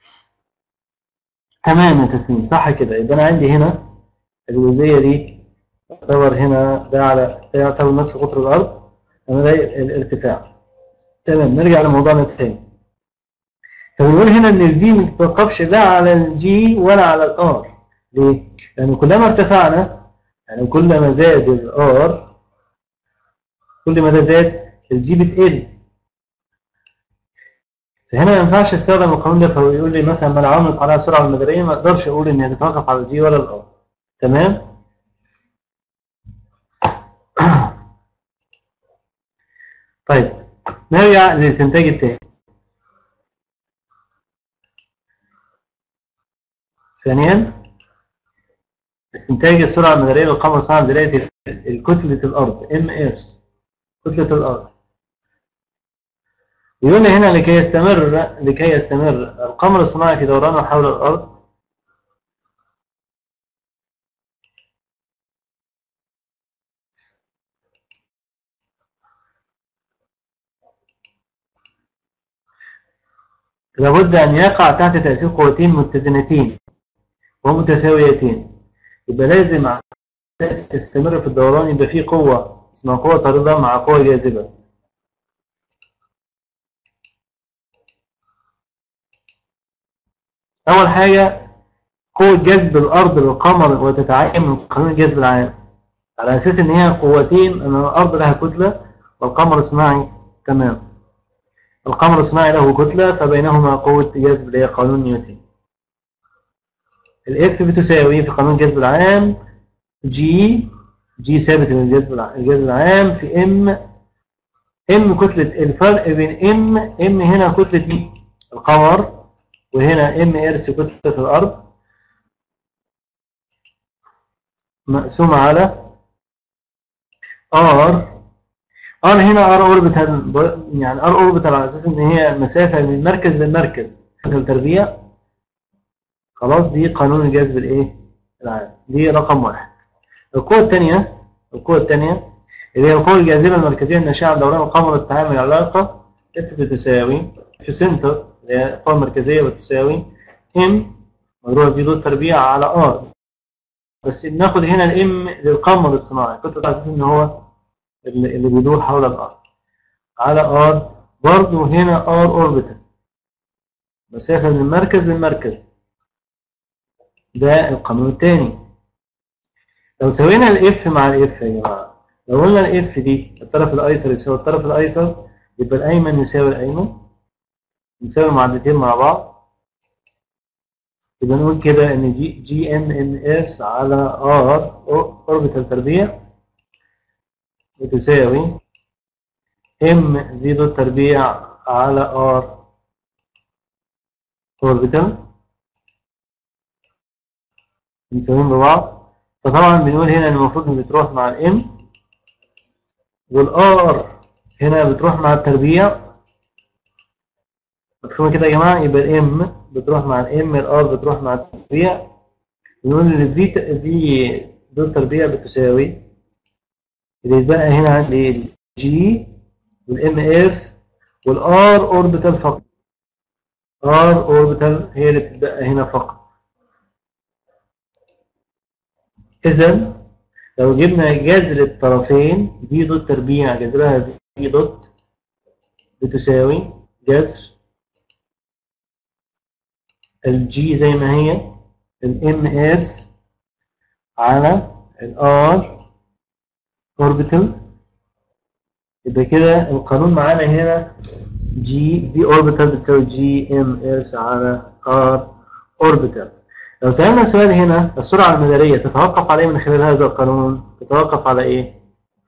تمام يا تسليم صح كده يبقى انا عندي هنا الجزئيه دي يعتبر هنا ده على ده يعتبر نفس قطر الارض انا ده الارتفاع تمام نرجع لموضوعنا الثاني فبنقول هنا ان الفي ما تتوقفش لا على الجي ولا على الار ليه؟ لان كلما ارتفعنا يعني كل ما زاد الار كل ما ده زاد الجي بتقل فهنا ما ينفعش استخدم القانون ده فهو يقول لي مثلا ما العوامل على السرعه المداريه ما اقدرش اقول ان هي تتوقف على الجي ولا الار تمام؟ طيب نرجع للاستنتاج التاني ثانيا استنتاج السرعة المدارية للقمر صاحب دلالة الكتلة الأرض ام اس كتلة الأرض يقول لي هنا لكي يستمر لكي يستمر القمر الصناعي في دورانه حول الأرض لابد أن يقع تحت تأثير قوتين متزنتين ومتساويتين يبقى لازم على أساس يستمر في الدوران يبقى فيه قوة اسمها قوة طاردة مع قوة جاذبة أول حاجة قوة جذب الأرض للقمر وتتعين من قانون الجذب العام على اساس ان هي قوتين ان الارض لها كتله والقمر الصناعي تمام القمر الصناعي له كتله فبينهما قوه جذب اللي هي قانون نيوتن الاف بتساوي في قانون الجذب العام جي جي ثابت من الجذب الع- الجذب العام في ام ام كتله الفرق بين ام ام هنا كتله مين؟ القمر وهنا ام ارث كتله الارض مقسومه على ار ار هنا ار اوربيتال يعني ار اوربيتال على اساس ان هي مسافه من مركز للمركز التربيع خلاص دي قانون الجذب الايه العام دي رقم واحد القوه الثانيه القوه الثانيه اللي هي القوه الجاذبه المركزيه الناشئه عن دوران القمر التعامل العلاقه اف بتساوي في سنتر اللي هي القوه المركزيه بتساوي ام مضروبه في ضد تربيع على ار بس بناخد هنا الام للقمر الصناعي كنت على اساس ان هو اللي اللي بيدور حول الارض على ار برضه هنا ار اوربيتال مسافه من المركز للمركز ده القانون الثاني لو سوينا الاف مع الاف يا جماعه لو قلنا الاف دي الطرف الايسر يساوي الطرف الايسر يبقى الايمن يساوي الايمن نساوي معادلتين مع بعض يبقى نقول كده ان جي جي ام ام اس على ار اوربيتال تربيع بتساوي ام في دوت تربيع على ار اوربيتال مساويين ببعض فطبعا بنقول هنا ان المفروض ان بتروح مع الام والار هنا بتروح مع التربيع مفهوم كده يا جماعه يبقى الام بتروح مع الام الار بتروح مع التربيع بنقول ان الفي في دول تربيع بتساوي اللي يتبقى هنا عندي الجي والام اس والار اوربيتال فقط ار اوربيتال هي اللي بتتبقى هنا فقط إذا لو جبنا جذر الطرفين في دوت تربيع جذرها في دوت بتساوي جذر الجي زي ما هي الام اس على الار اوربيتال يبقى كده القانون معانا هنا جي في اوربيتال بتساوي جي ام اس على ار اوربيتال لو سألنا سؤال هنا السرعة المدارية تتوقف على ايه من خلال هذا القانون؟ تتوقف على ايه؟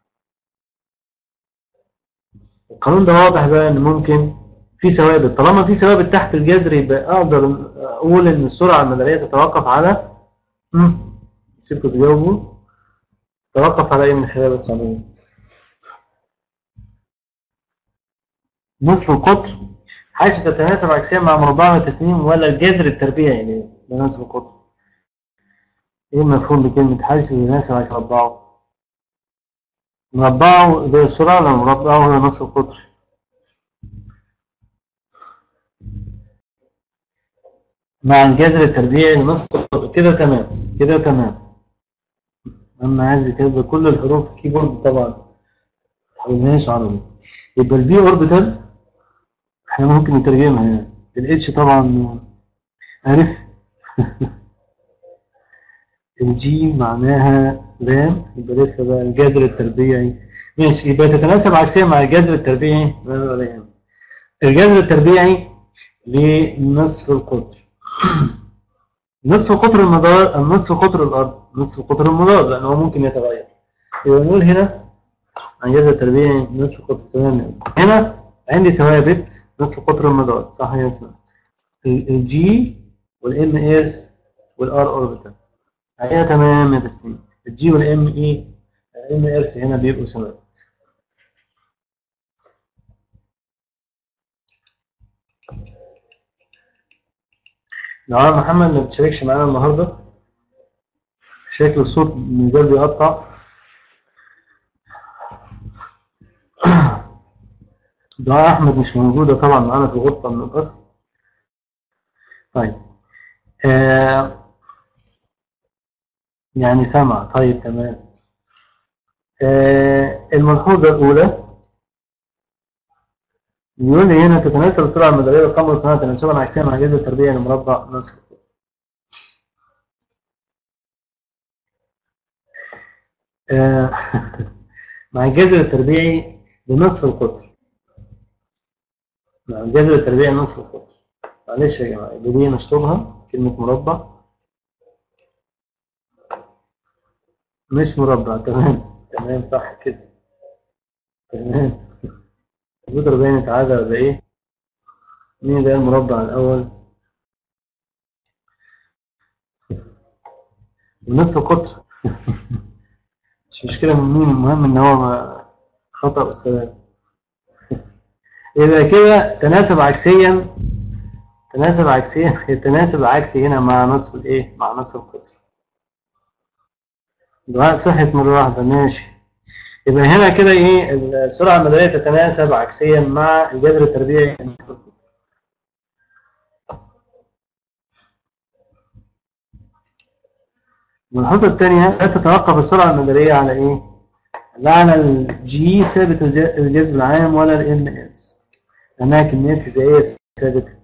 القانون ده واضح بقى ان ممكن في ثوابت طالما في ثوابت تحت الجذر يبقى اقدر اقول ان السرعة المدارية تتوقف على امم سيبكم تجاوبوا تتوقف على ايه من خلال القانون؟ نصف القطر حيث تتناسب عكسيا مع مربعها التسليم ولا الجذر التربيعي يعني بنصف القطر ايه المفهوم بكلمة حيث تتناسب عكس مربعه مربعه ده السرعة ولا مربعه هو نصف القطر مع الجذر التربيعي لنصف القطر كده تمام كده تمام اما عايز كده كل الحروف كيبورد طبعا متحولناش عربي يبقى الفي اوربيتال احنا ممكن نترجمها يعني الاتش طبعا عارف الجي معناها لام يبقى لسه بقى الجذر التربيعي ماشي يبقى تتناسب عكسيا مع الجذر التربيعي ولا يهم الجذر التربيعي لنصف القطر نصف قطر المدار نصف قطر الارض نصف قطر المدار لانه هو ممكن يتغير يبقى نقول هنا عن جذر التربيعي نصف قطر تمام هنا عندي ثوابت نصف قطر المدار صح يا اسماء الجي والام اس والار اوربيتال عليها تمام يا تسليم الجي والام اي الام اس هنا بيبقوا ثوابت لو محمد ما بتشاركش معانا النهارده شكل الصوت مازال بيقطع دعاء احمد مش موجوده طبعا معانا في الغرفه من الاصل طيب آه يعني سمع طيب تمام آه الملحوظه الاولى بيقول لي هنا تتناسب السرعه المداريه للقمر الصناعي تناسبا عكسيا مع جذر التربيع لمربع نصف آه، مع الجذر التربيعي بنصف القطر مع الجذر التربيعي نصف القطر معلش يا جماعة دي نشطبها كلمة مربع مش مربع تمام تمام صح كده تمام القطر باين تعالى ولا ايه مين ده المربع الأول بنصف القطر مش مشكلة من مين المهم إن هو ما خطأ السلام يبقى كده تناسب عكسيا تناسب عكسيا التناسب العكسي هنا مع نصف الايه مع نصف القطر دعاء صحت مرة واحدة ماشي يبقى هنا كده ايه السرعة المدارية تتناسب عكسيا مع الجذر التربيعي لنصف القطر والنقطة الثانية لا تتوقف السرعة المدارية على ايه؟ لا على الجي ثابت الج- الجذب العام ولا الام اس لأنها كميات فيزيائية ثابتة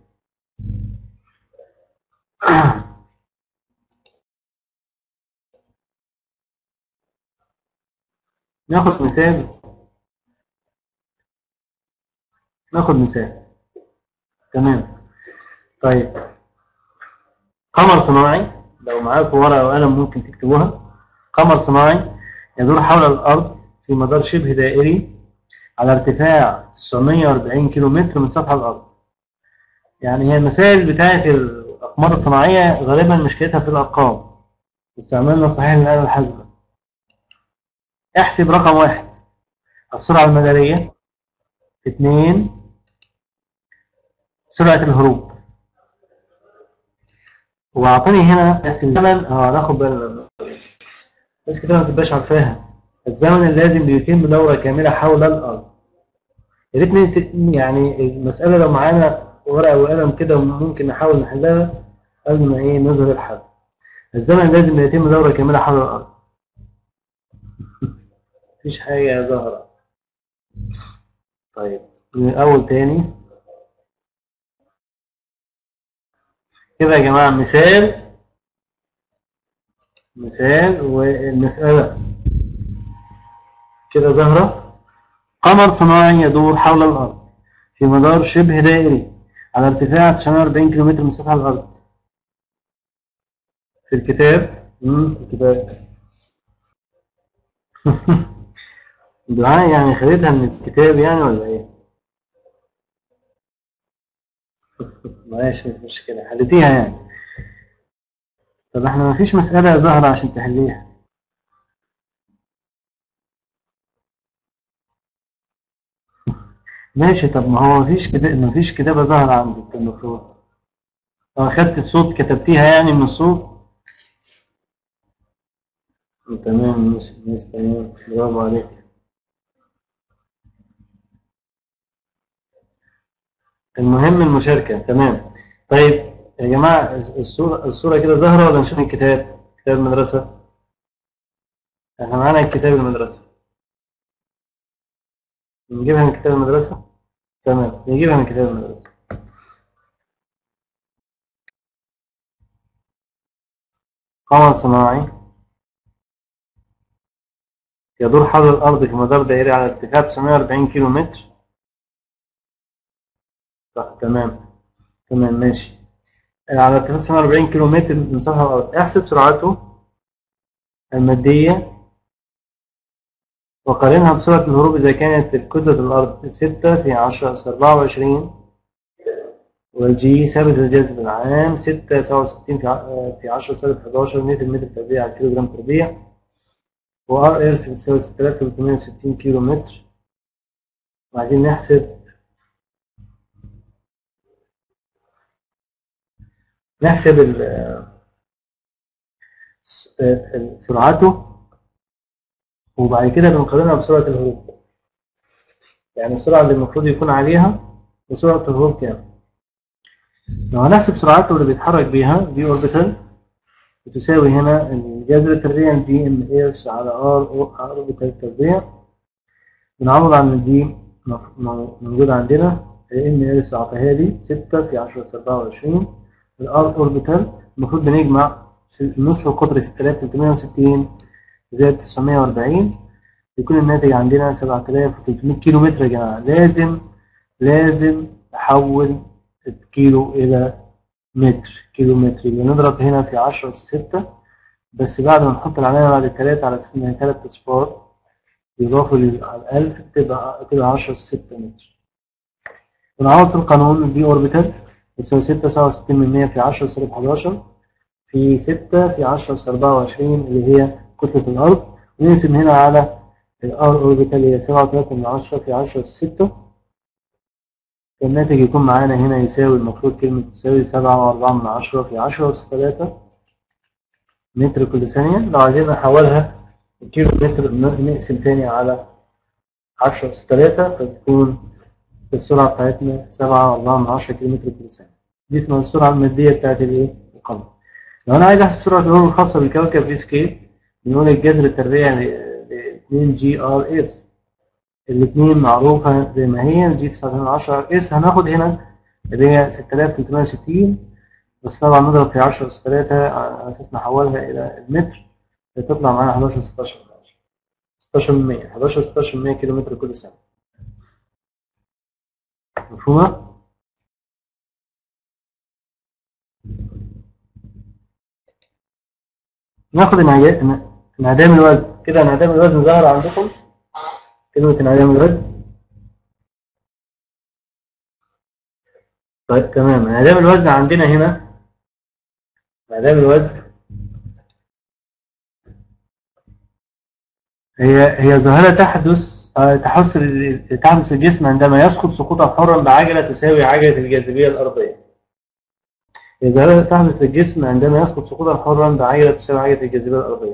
ناخد مثال ناخد مثال تمام طيب قمر صناعي لو معاكم ورقة وقلم ممكن تكتبوها قمر صناعي يدور حول الأرض في مدار شبه دائري على ارتفاع 940 كيلو متر من سطح الأرض يعني هي المسائل بتاعت الأقمار الصناعية غالبا مشكلتها في الأرقام استعمالنا صحيح للآلة الحاسبة احسب رقم واحد السرعة المدارية اثنين سرعة الهروب واعطيني هنا احسب الزمن اه ناخد بالنا بس كده ما تبقاش عارفاها الزمن اللازم ليتم دورة كاملة حول الأرض يا ريت نت- يعني المسألة لو معانا ورقة وقلم كده ممكن نحاول نحلها قبل ما ايه نظهر الحل الزمن اللازم ليتم دورة كاملة حول الأرض مفيش حاجة ظاهرة طيب من الأول تاني كده يا جماعة مثال مثال والمسألة كده ظاهرة قمر صناعي يدور حول الأرض في مدار شبه دائري على ارتفاع 940 كيلومتر من سطح الأرض في الكتاب مم، في الكتاب دعاء يعني خدتها من الكتاب يعني ولا ايه؟ ماشي مش مشكلة حلتيها يعني طب احنا مفيش مسألة ظاهرة عشان تحليها ماشي طب ما هو مفيش كده مفيش كتابة ظاهرة عندك المفروض لو أخدت الصوت كتبتيها يعني من الصوت تمام ماشي ماشي تمام برافو عليك المهم المشاركة تمام طيب يا جماعة الصورة الصورة كده ظاهرة ولا نشوف الكتاب كتاب المدرسة احنا معانا كتاب المدرسة نجيبها من كتاب المدرسة تمام نجيبها من كتاب المدرسة قمر صناعي يدور حول الأرض في مدار دائري على ارتفاع 940 كيلو متر صح تمام تمام ماشي على ارتفاع 940 كيلو متر من سطح الأرض احسب سرعته المادية وقارنها بسرعة الهروب إذا كانت كتلة الأرض 6 في 10 أس 24 والجي ثابت الجاذب العام 6 67 في ع- في 10 سالب 11 متر متر تربيع على كيلو جرام تربيع وار ايرس بتساوي 6360 كيلو متر وعايزين نحسب نحسب ال- س- ال- سرعته وبعد كده بنقارنها بسرعة الهروب يعني السرعة اللي المفروض يكون عليها وسرعة الهروب كام لو هنحسب سرعته اللي بيتحرك بيها دي اوربيتال بتساوي هنا الجذر التربيع دي ام اس على ار اوربيتال تربيع بنعوض عن الدي مف- مو- موجود عندنا ام اس اعطاها لي 6 في 10 أس 24 الار اوربيتال المفروض بنجمع س- نصف القطر 6360 زائد 940 يكون الناتج عندنا 7300 كيلو متر يا جماعة لازم لازم نحول الكيلو إلى متر كيلو متر يبقى نضرب هنا في 10 أس 6 بس بعد ما نحط العلامة بعد التلاتة على أساس إنها تلات أصفار يضافوا للألف تبقى تبقى 10 أس 6 متر ونعوض في القانون دي أوربيتال تساوي 6 سبعة وستين من مية في 10 سالب 11 في 6 في 10 أس 24 اللي هي كتلة الأرض ونقسم هنا على الار اوربيتال هي 7.3 من 10 في 10 أس 6 فالناتج يكون معانا هنا يساوي المفروض كلمة تساوي 7.4 من 10 في 10 أس 3 متر كل ثانية لو عايزين نحولها الكيلو متر نقسم تاني على 10 أس 3 فتكون السرعة بتاعتنا 7.4 من 10 كيلو متر كل ثانية دي اسمها السرعة المادية بتاعت الايه؟ القمر لو أنا عايز أحسب سرعة الهروب الخاصة بالكوكب في سكيل بنقول الجذر التربيعي ل 2 جي ار اس الاثنين معروفة زي ما هي جي 910 اس هناخد هنا اللي هي 6360 بس طبعا نضرب في 10 أس 3 على أساس نحولها إلى المتر فتطلع معانا 11 16 16 من 100 11 16 من 100 كيلو متر كل سنة مفهومة؟ ناخد انعجا- انعدام الوزن كده انعدام الوزن ظهر عندكم كلمة انعدام الوزن طيب تمام انعدام الوزن عندنا هنا انعدام الوزن هي هي ظاهرة تحدث آه، تحدث تحدث الجسم عندما يسقط سقوطا حرا بعجلة تساوي عجلة الجاذبية الأرضية. هي ظاهرة تحدث الجسم عندما يسقط سقوطا حرا بعجلة تساوي عجلة الجاذبية الأرضية.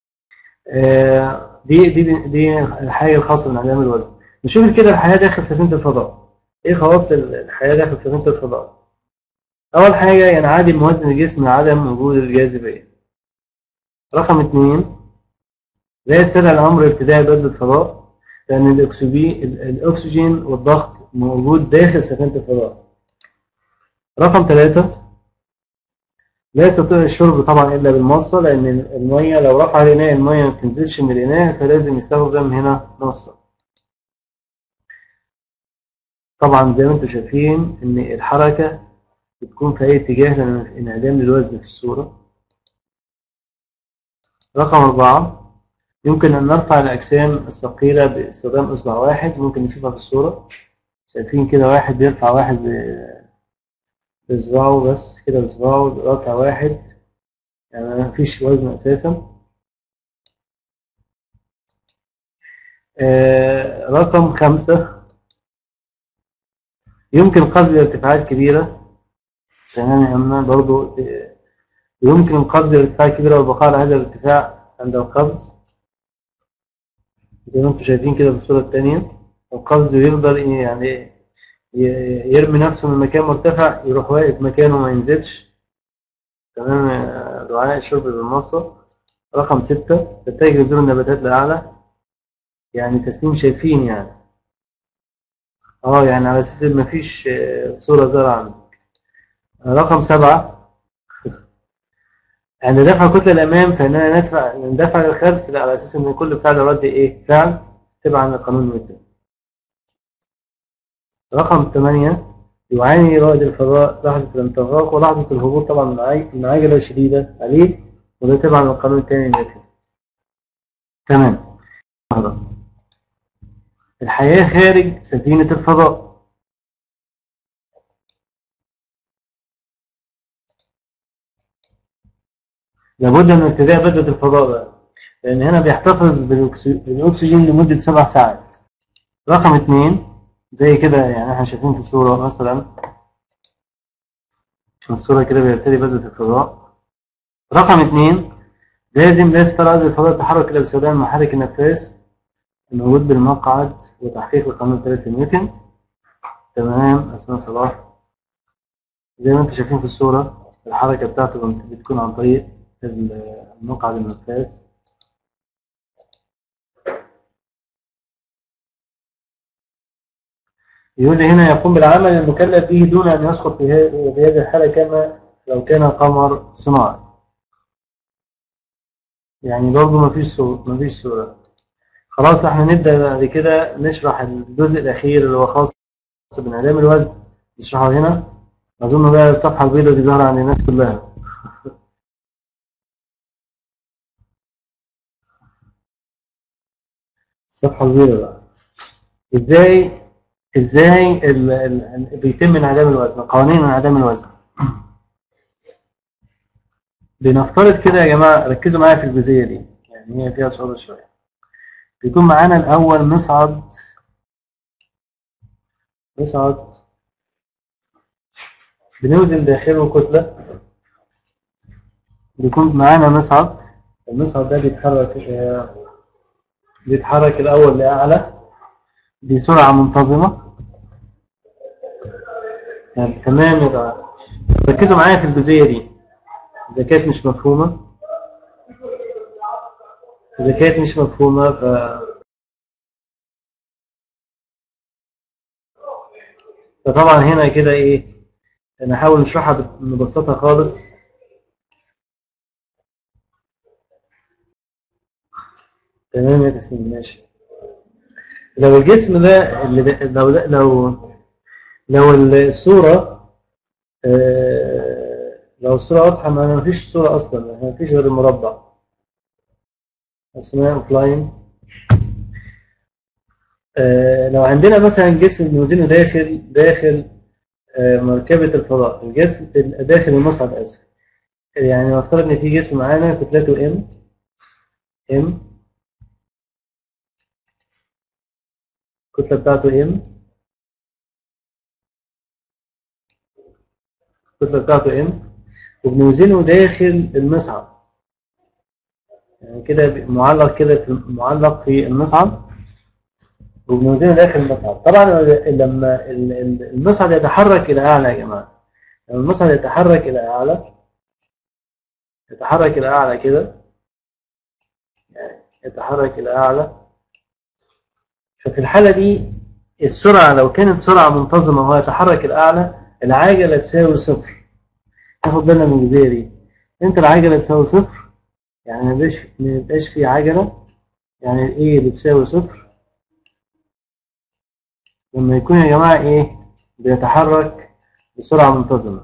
آه، دي دي دي الحاجة الخاصة بانعدام الوزن. نشوف كده الحياة داخل سفينة الفضاء. إيه خواص الحياة داخل سفينة الفضاء؟ أول حاجة ينعدم وزن الجسم لعدم وجود الجاذبية. رقم اثنين لا يستدعي الأمر ابتداء بذل الفضاء لأن الأكسجين الأكسجين والضغط موجود داخل سفينة الفضاء. رقم ثلاثة لا يستطيع الشرب طبعا إلا بالمصة لأن المية لو رفع الإناء المية ما بتنزلش من الإناء فلازم يستخدم هنا مصة. طبعا زي ما انتم شايفين إن الحركة بتكون في أي اتجاه لأن انعدام للوزن في الصورة. رقم أربعة يمكن أن نرفع الأجسام الثقيلة باستخدام إصبع واحد ممكن نشوفها في الصورة شايفين كده واحد بيرفع واحد ب- بإصبعه بس كده بإصبعه رافع واحد يعني مفيش وزن أساسا آه، رقم خمسة يمكن قفز ارتفاعات كبيرة تمام يا أمنا برضو آه، يمكن القفز ارتفاعات كبيرة والبقاء على هذا الارتفاع عند القفز زي ما انتم شايفين كده في الصورة التانية القفز يقدر يعني ي- يرمي نفسه من مكان مرتفع يروح واقف مكانه ما ينزلش تمام آه، دعاء الشرب بالمصة رقم ستة تتجه جذور النباتات لأعلى يعني تسليم شايفين يعني اه يعني على أساس إن مفيش آه، صورة ظاهرة عندك رقم سبعة يعني دفع كتلة الأمام فإننا ندفع ندفع للخلف لا على أساس إن كل فعل رد إيه فعل تبعا لقانون نيوتن رقم ثمانية يعاني رائد الفضاء لحظة الانطلاق ولحظة الهبوط طبعا من عج- من عجلة شديدة عليه وده تبعا للقانون الثاني نيوتن تمام الحياة خارج سفينة الفضاء لابد من ابتداء بدلة الفضاء بقى لأن هنا بيحتفظ بالأكسي- بالأكسجين لمدة سبع ساعات رقم اتنين زي كده يعني احنا شايفين في الصورة مثلا الصورة كده بيبتدي بدلة الفضاء رقم اتنين لازم لا يستطيع رائد الفضاء التحرك إلا باستخدام محرك النفاث الموجود بالمقعد وتحقيق القانون الثالث نيوتن تمام أسماء صلاح زي ما انتم شايفين في الصورة الحركة بتاعته بتكون عن طريق المقعد النفاث يقول لي هنا يقوم بالعمل المكلف به دون أن يسقط في ه- في هذه الحالة كما لو كان قمر صناعي يعني برضه مفيش صوت مفيش صورة خلاص احنا نبدأ بعد كده نشرح الجزء الأخير اللي هو خاص بانعدام الوزن نشرحه هنا أظن بقى الصفحة البيضاء دي ظاهرة عند الناس كلها الصفحة البيضاء بقى ازاي ازاي ال... ال... بيتم انعدام الوزن قوانين انعدام الوزن بنفترض كده يا جماعة ركزوا معايا في الجزئية دي يعني هي فيها صعوبة شوية بيكون معانا الأول مصعد مصعد بنوزن داخله كتلة بيكون معانا مصعد المصعد ده بيتحرك آه، بيتحرك الأول لأعلى بسرعة منتظمة يعني تمام يا جماعة ركزوا معايا في الجزئية دي إذا كانت مش مفهومة إذا كانت مش مفهومة ف فطبعا هنا كده إيه أنا هحاول أشرحها ببساطة خالص تمام يا تسليم ماشي لو الجسم ده اللي ده لو ده لو لو الصورة آه، لو الصورة واضحة ما ما فيش صورة أصلا ما فيش غير المربع أسماء أوفلاين آه، لو عندنا مثلا جسم بنوزنه داخل داخل آه، مركبة الفضاء الجسم داخل المصعد آسف يعني نفترض إن في جسم معانا كتلته ام ام الكتلة بتاعته ام الكتلة بتاعته ام وبنوزنه داخل المصعد يعني كده ب- معلق كده في معلق في المصعد وبنوزنه داخل المصعد طبعا لما ال- ال- المصعد يتحرك إلى أعلى يا جماعة لما المصعد يتحرك إلى أعلى يتحرك إلى أعلى كده يعني يتحرك إلى أعلى ففي الحالة دي السرعة لو كانت سرعة منتظمة وهو يتحرك الأعلى العجلة تساوي صفر تاخد بالنا من الجزئية دي امتى العجلة تساوي صفر يعني ما يبقاش ما يبقاش في عجلة يعني الايه اللي بتساوي صفر لما يكون يا جماعة ايه بيتحرك بسرعة منتظمة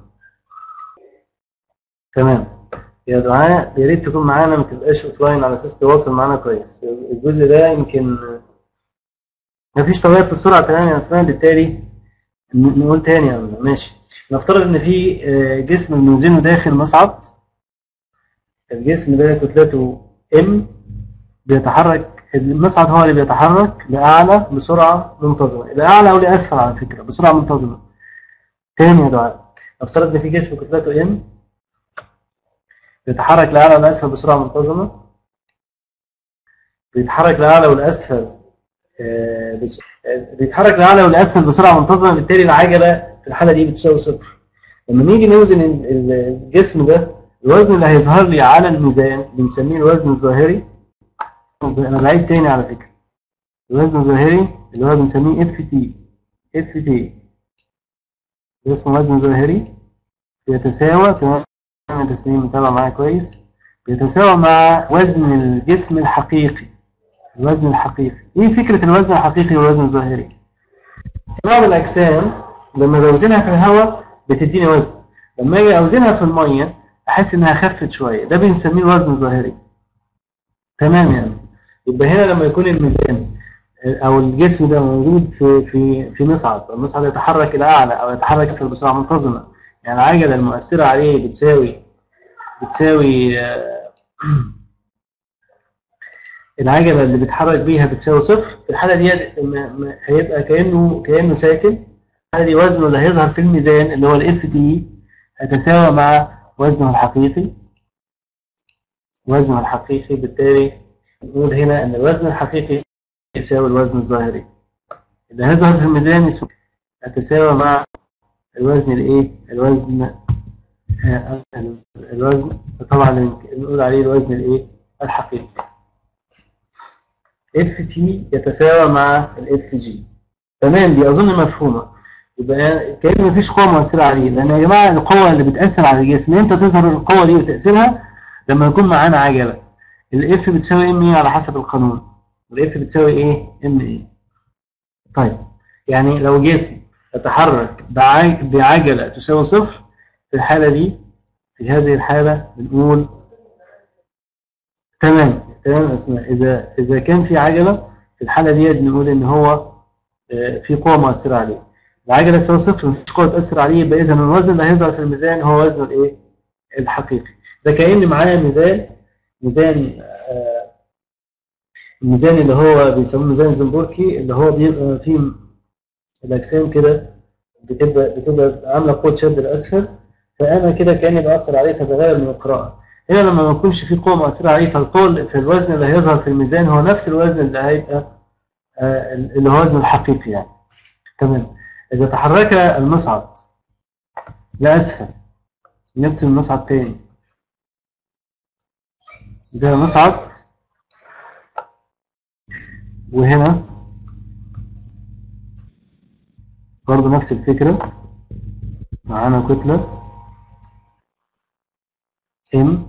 تمام يا دعاء يا ريت تكون معانا ما تبقاش اوفلاين على اساس تواصل معانا كويس الجزء ده يمكن مفيش تغير في السرعة تمام يا اسماء بالتالي ن- نقول تاني يا عم، ماشي نفترض ان في آه، جسم بنوزنه داخل مصعد الجسم ده كتلته ام بيتحرك المصعد هو اللي بيتحرك لأعلى بسرعة منتظمة لأعلى أو لأسفل على فكرة بسرعة منتظمة تاني يا دعاء نفترض ان في جسم كتلته ام بيتحرك لأعلى ولأسفل بسرعة منتظمة بيتحرك لأعلى ولأسفل آه، بس- آه، بيتحرك لأعلى ولأسفل بسرعة منتظمة بالتالي العجلة في الحالة دي بتساوي صفر لما نيجي نوزن ال- ال- الجسم ده الوزن اللي هيظهر لي على الميزان بنسميه الوزن الظاهري انا بعيد تاني على فكرة الوزن الظاهري اللي هو بنسميه اف تي اف تي اسمه وزن ظاهري بيتساوى تمام يا تسليم متابع معايا كويس بيتساوى مع وزن الجسم الحقيقي الوزن الحقيقي ايه فكرة الوزن الحقيقي والوزن الظاهري بعض الأجسام لما بوزنها في الهواء بتديني وزن لما أجي أوزنها في المية أحس إنها خفت شوية ده بنسميه الوزن الظاهري تمام يعني يبقى هنا لما يكون الميزان أو الجسم ده موجود في في في مصعد المصعد يتحرك إلى أعلى أو يتحرك أسفل بسرعة منتظمة يعني العجلة المؤثرة عليه بتساوي بتساوي آه، العجلة اللي بيتحرك بيها بتساوي صفر في الحالة دي م- م- هيبقى كأنه كأنه ساكن الحالة دي وزنه اللي هيظهر في الميزان اللي هو الاف تي هيتساوى مع وزنه الحقيقي وزنه الحقيقي بالتالي نقول هنا أن الوزن الحقيقي يساوي الوزن الظاهري اللي هيظهر في الميزان يساوي هتساوي مع الوزن الايه الوزن آه، الوزن طبعا نقول عليه الوزن الايه الحقيقي اف تي يتساوى مع الاف جي تمام دي اظن مفهومه يبقى كأن مفيش قوه مؤثره عليه لان يا جماعه القوه اللي بتاثر على الجسم امتى تظهر القوه دي وتاثيرها لما يكون معانا عجله الاف بتساوي ام ايه على حسب القانون الاف بتساوي ايه ام ايه طيب يعني لو جسم يتحرك بعج- بعجلة تساوي صفر في الحالة دي في هذه الحالة بنقول تمام تمام يا اسماء إذا إذا كان في عجلة في الحالة دي بنقول إن هو آه، في قوة مؤثرة عليه العجلة تساوي صفر مفيش قوة تأثر عليه يبقى إذا الوزن اللي هيظهر في الميزان هو وزنه الإيه؟ الحقيقي ده كأن معايا ميزان ميزان آه، الميزان اللي هو بيسموه ميزان زنبوركي اللي هو بيبقى فيه الأجسام كده بتبقى بتبقى عاملة قوة شد لأسفل فأنا كده كأني بأثر عليه فبغير من القراءة هنا لما ما يكونش في قوة مؤثرة عليه فالقول في الوزن اللي هيظهر في الميزان هو نفس الوزن اللي هيبقى آه، اللي هو وزنه الحقيقي يعني تمام إذا تحرك المصعد لأسفل نرسم المصعد تاني ده مصعد وهنا برضه نفس الفكرة معانا كتلة M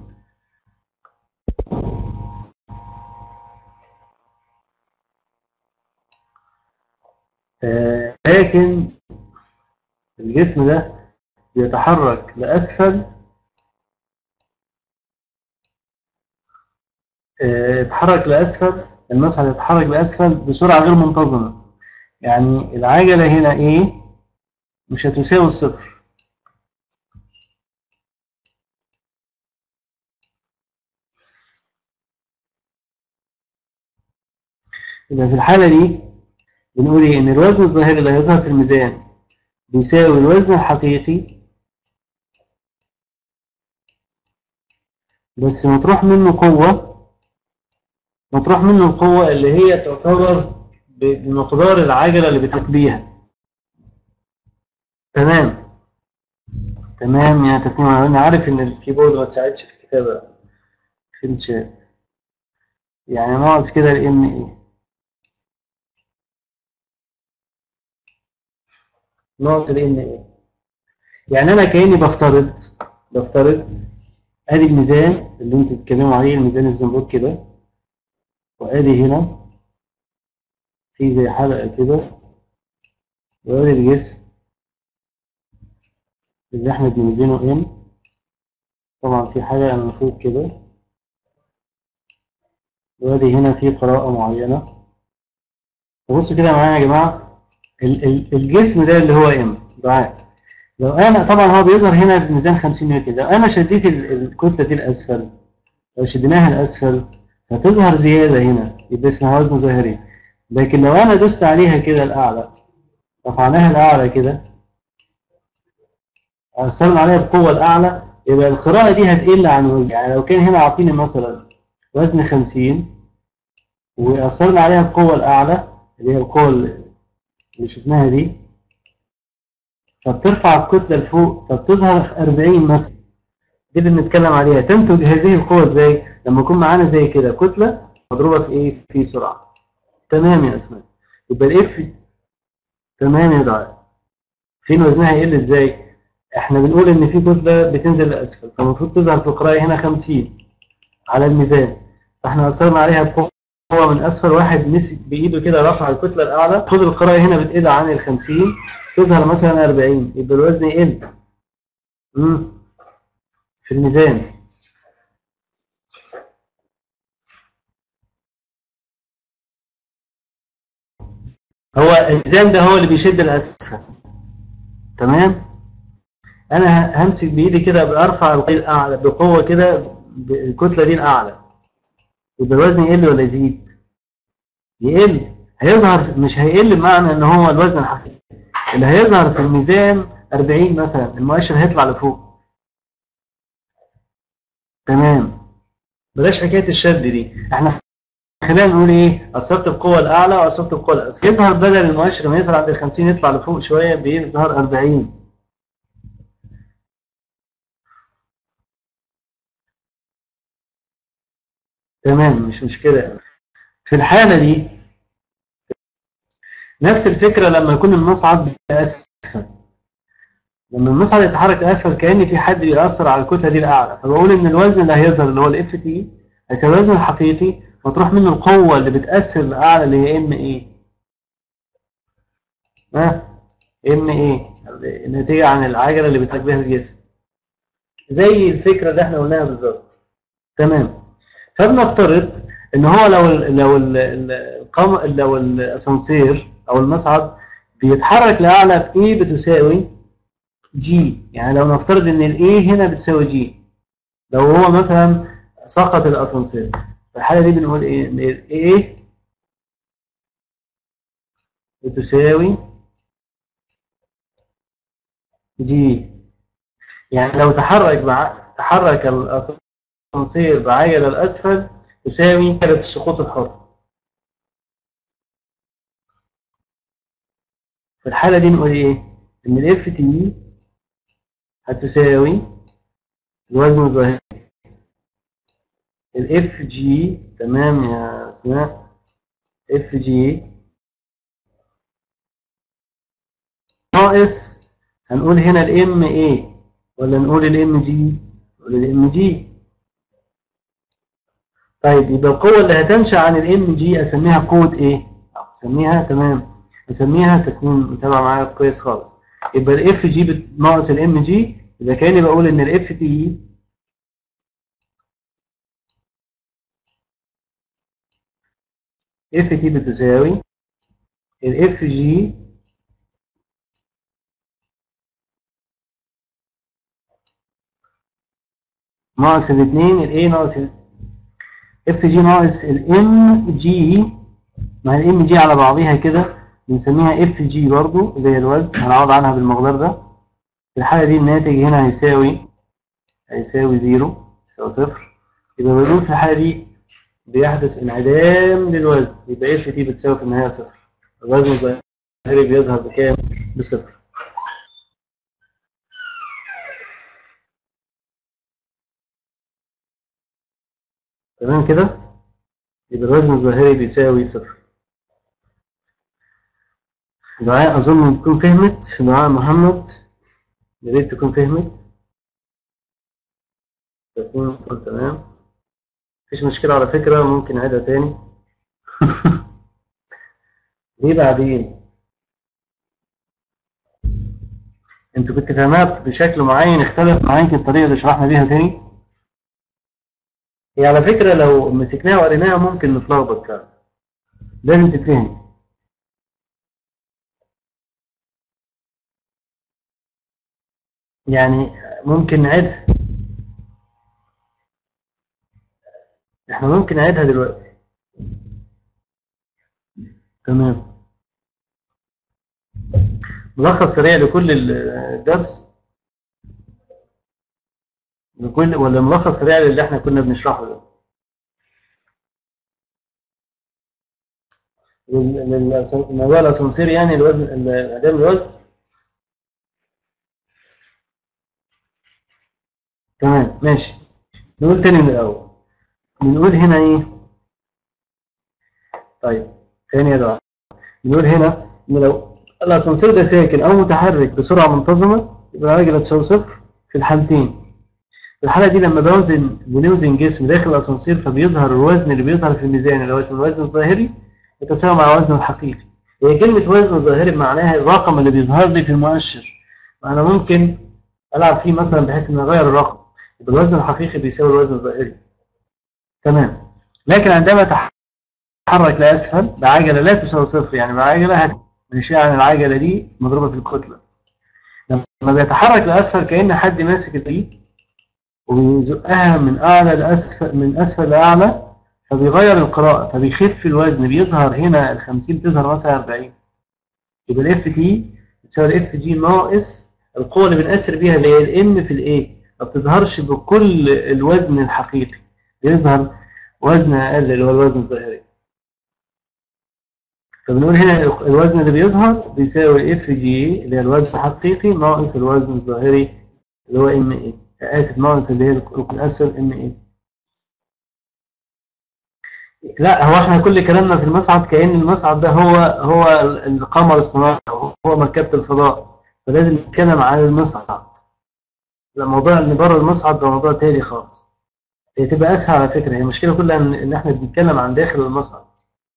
آه، لكن الجسم ده بيتحرك لأسفل آه، يتحرك لأسفل المصعد يتحرك لأسفل بسرعة غير منتظمة يعني العجلة هنا إيه مش هتساوي الصفر يبقى في الحالة دي بنقول إيه إن الوزن الظاهري اللي هيظهر في الميزان بيساوي الوزن الحقيقي بس مطروح منه قوة مطروح منه القوة اللي هي تعتبر بمقدار العجلة اللي بتحك بيها تمام تمام يا تسنيم انا عارف ان الكيبورد ما تساعدش في الكتابة في الشات يعني ناقص كده الام ايه ناقص الام ايه يعني انا كاني بفترض بفترض ادي الميزان اللي انتوا بتتكلموا عليه الميزان الزنبوك كده وادي هنا في زي حلقة كده وادي الجسم اللي احنا بنوزنه ام طبعا في حاجة المفروض كده وادي هنا في قراءة معينة وبصوا كده معايا يا جماعة ال- ال- الجسم ده اللي هو ام دعاء لو انا طبعا هو بيظهر هنا بميزان 50 نيوتن لو انا شديت ال- الكتلة دي لأسفل لو شديناها لأسفل هتظهر زيادة هنا يبقى اسمها وزن ظاهري لكن لو انا دوست عليها كده الأعلى رفعناها الأعلى كده أثرنا عليها بقوة الأعلى يبقى القراءة دي هتقل عن وزن يعني لو كان هنا عاطيني مثلا وزن 50 وأثرنا عليها بقوة الأعلى اللي هي القوة اللي شفناها دي فبترفع الكتلة لفوق فبتظهر 40 مثلا دي اللي بنتكلم عليها تنتج هذه القوة ازاي؟ لما يكون معانا زي كده كتلة مضروبة في ايه؟ في سرعة تمام يا اسماء يبقى الاف تمام يا دعاء فين وزنها يقل ازاي؟ احنا بنقول ان في كتلة بتنزل لأسفل فالمفروض تظهر في القراءة هنا 50 على الميزان فاحنا أثرنا عليها بقوة من أسفل واحد مسك بإيده كده رفع الكتلة الأعلى خد القراءة هنا بتقل عن ال 50 تظهر مثلا 40 يبقى الوزن يقل امم في الميزان هو الميزان ده هو اللي بيشد الأسفل تمام انا همسك بايدي كده بارفع الاعلى بقوه كده الكتله دي الاعلى يبقى الوزن يقل ولا يزيد يقل هيظهر مش هيقل بمعنى ان هو الوزن الحقيقي اللي هيظهر في الميزان 40 مثلا المؤشر هيطلع لفوق تمام بلاش حكايه الشد دي احنا خلينا نقول ايه اثرت القوه الاعلى واثرت القوه الاسفل يظهر بدل المؤشر ما يظهر عند ال 50 يطلع لفوق شويه بيظهر 40 تمام مش مشكلة في الحالة دي نفس الفكرة لما يكون المصعد أسفل لما المصعد يتحرك أسفل كأن في حد بيأثر على الكتلة دي الأعلى فبقول إن الوزن اللي هيظهر اللي هو الاف تي هيساوي الوزن الحقيقي مطروح منه القوة اللي بتأثر لأعلى اللي هي ام ايه ها ام ايه الناتجة عن العجلة اللي بيتحرك بيها الجسم زي الفكرة اللي احنا قلناها بالظبط تمام فبنفترض ان هو لو ال لو ال القم لو الاسانسير او المصعد بيتحرك لاعلى ب A بتساوي جي يعني لو نفترض ان ال A هنا بتساوي جي لو هو مثلا سقط الاسانسير في الحالة دي بنقول ايه ان ال A بتساوي جي يعني لو تحرك بع... تحرك الاسانسير بعجلة الاسفل تساوي كانت السقوط الحر في الحالة دي نقول ايه ان الاف تي هتساوي الوزن الظاهري الاف جي تمام يا اسماء اف جي ناقص هنقول هنا الام ايه ولا نقول الام جي نقول الام جي طيب يبقى القوة اللي هتنشأ عن الام جي اسميها قوة ايه؟ اسميها تمام اسميها تسنيم متابع معايا كويس خالص يبقى الاف جي ناقص الام جي يبقى كاني بقول ان الاف تي اف تي بتساوي الاف جي ناقص الاثنين الايه ناقص اف جي ناقص الام جي مع الام جي على بعضيها كده بنسميها اف جي برضو اللي هي الوزن هنعوض عنها بالمقدار ده في الحالة دي الناتج هنا هيساوي هيساوي زيرو يساوي صفر يبقى بنقول في الحالة دي بيحدث انعدام للوزن يبقى اف تي بتساوي في النهاية صفر الوزن الظاهري بيظهر بكام؟ بصفر تمام كده؟ يبقى الوزن الظاهري بيساوي صفر دعاء أظن تكون فهمت دعاء محمد يا ريت تكون فهمت تسليم قلت تمام مفيش مشكلة على فكرة ممكن أعيدها تاني ليه بعدين انتوا كنت فاهمها بشكل معين اختلف معاك الطريقة اللي شرحنا بيها تاني هي على فكرة لو مسكناها وقريناها ممكن نتلخبط فعلا لازم تتفهم يعني ممكن نعيدها احنا ممكن نعيدها دلوقتي تمام ملخص سريع لكل الدرس لكل ولا ملخص سريع للي احنا كنا بنشرحه ده موضوع الاسانسير يعني الوزن انعدام الوزن تمام ماشي نقول تاني من الأول بنقول هنا إيه طيب تاني يا دعاء بنقول هنا إن لو الأسانسير ده ساكن أو متحرك بسرعة منتظمة يبقى العجلة تساوي صفر في الحالتين في الحالة دي لما بوزن بنوزن جسم داخل الأسانسير فبيظهر الوزن اللي بيظهر في الميزان اللي هو اسمه الوزن الظاهري يتساوي مع وزنه الحقيقي هي كلمة وزن ظاهري معناها الرقم اللي بيظهر لي في المؤشر أنا ممكن ألعب فيه مثلا بحيث إن أغير الرقم يبقى الوزن الحقيقي بيساوي الوزن الظاهري تمام لكن عندما تحرك لأسفل بعجلة لا تساوي صفر يعني بعجلة هتنشأ عن العجلة دي مضروبة في الكتلة لما بيتحرك لأسفل كأن حد ماسك الإيد وبيزقها من أعلى لأسفل من أسفل لأعلى فبيغير القراءة فبيخف الوزن بيظهر هنا ال 50 تظهر مثلا 40 يبقى الاف تي بتساوي الاف جي ناقص القوة اللي بنأثر بيها اللي هي الام في الايه ما بتظهرش بكل الوزن الحقيقي بيظهر وزن اقل اللي هو الوزن الظاهري فبنقول هنا الوزن اللي بيظهر بيساوي اف جي اللي هي الوزن الحقيقي ناقص الوزن الظاهري اللي هو ام اي اسف ناقص اللي هي الاسفل ام اي لا هو احنا كل كلامنا في المصعد كأن المصعد ده هو هو القمر الصناعي هو مركبة الفضاء فلازم نتكلم عن المصعد الموضوع اللي بره المصعد ده موضوع تاني خالص هي تبقى اسهل على فكره هي المشكله كلها ان إن احنا بنتكلم عن داخل المصعد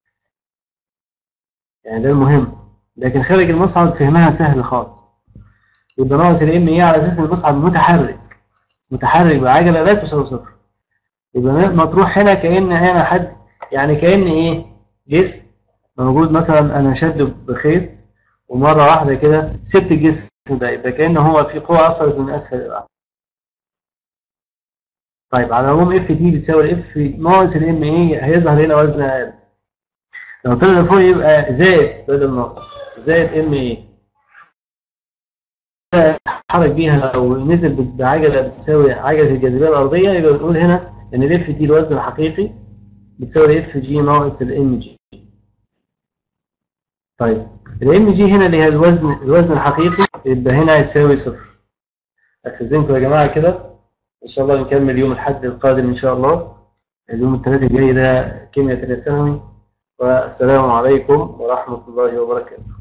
يعني ده المهم لكن خارج المصعد فهمها سهل خالص يبقى ناقص الام ايه على اساس ان المصعد متحرك متحرك بعجله لا تساوي صفر يبقى مطروح هنا كأن هنا حد يعني كأن ايه جسم موجود مثلا انا شده بخيط ومره واحده كده سبت الجسم ده يبقى كأن هو في قوه اثرت من اسفل الى اعلى طيب على العموم اف دي بتساوي اف ناقص الام ايه هيظهر هنا وزن اقل لو طلع لفوق يبقى زائد بدل ناقص زائد ام ايه حرك بيها لو نزل بعجله بتساوي عجله الجاذبيه الارضيه يبقى بنقول هنا ان الاف دي الوزن الحقيقي بتساوي اف جي ناقص الام جي طيب الام جي هنا اللي هي الوزن الوزن الحقيقي يبقى هنا هيساوي صفر استاذنكم يا جماعه كده ان شاء الله نكمل يوم الاحد القادم ان شاء الله اليوم الثلاث الجاي ده كيمياء ثانوي والسلام عليكم ورحمه الله وبركاته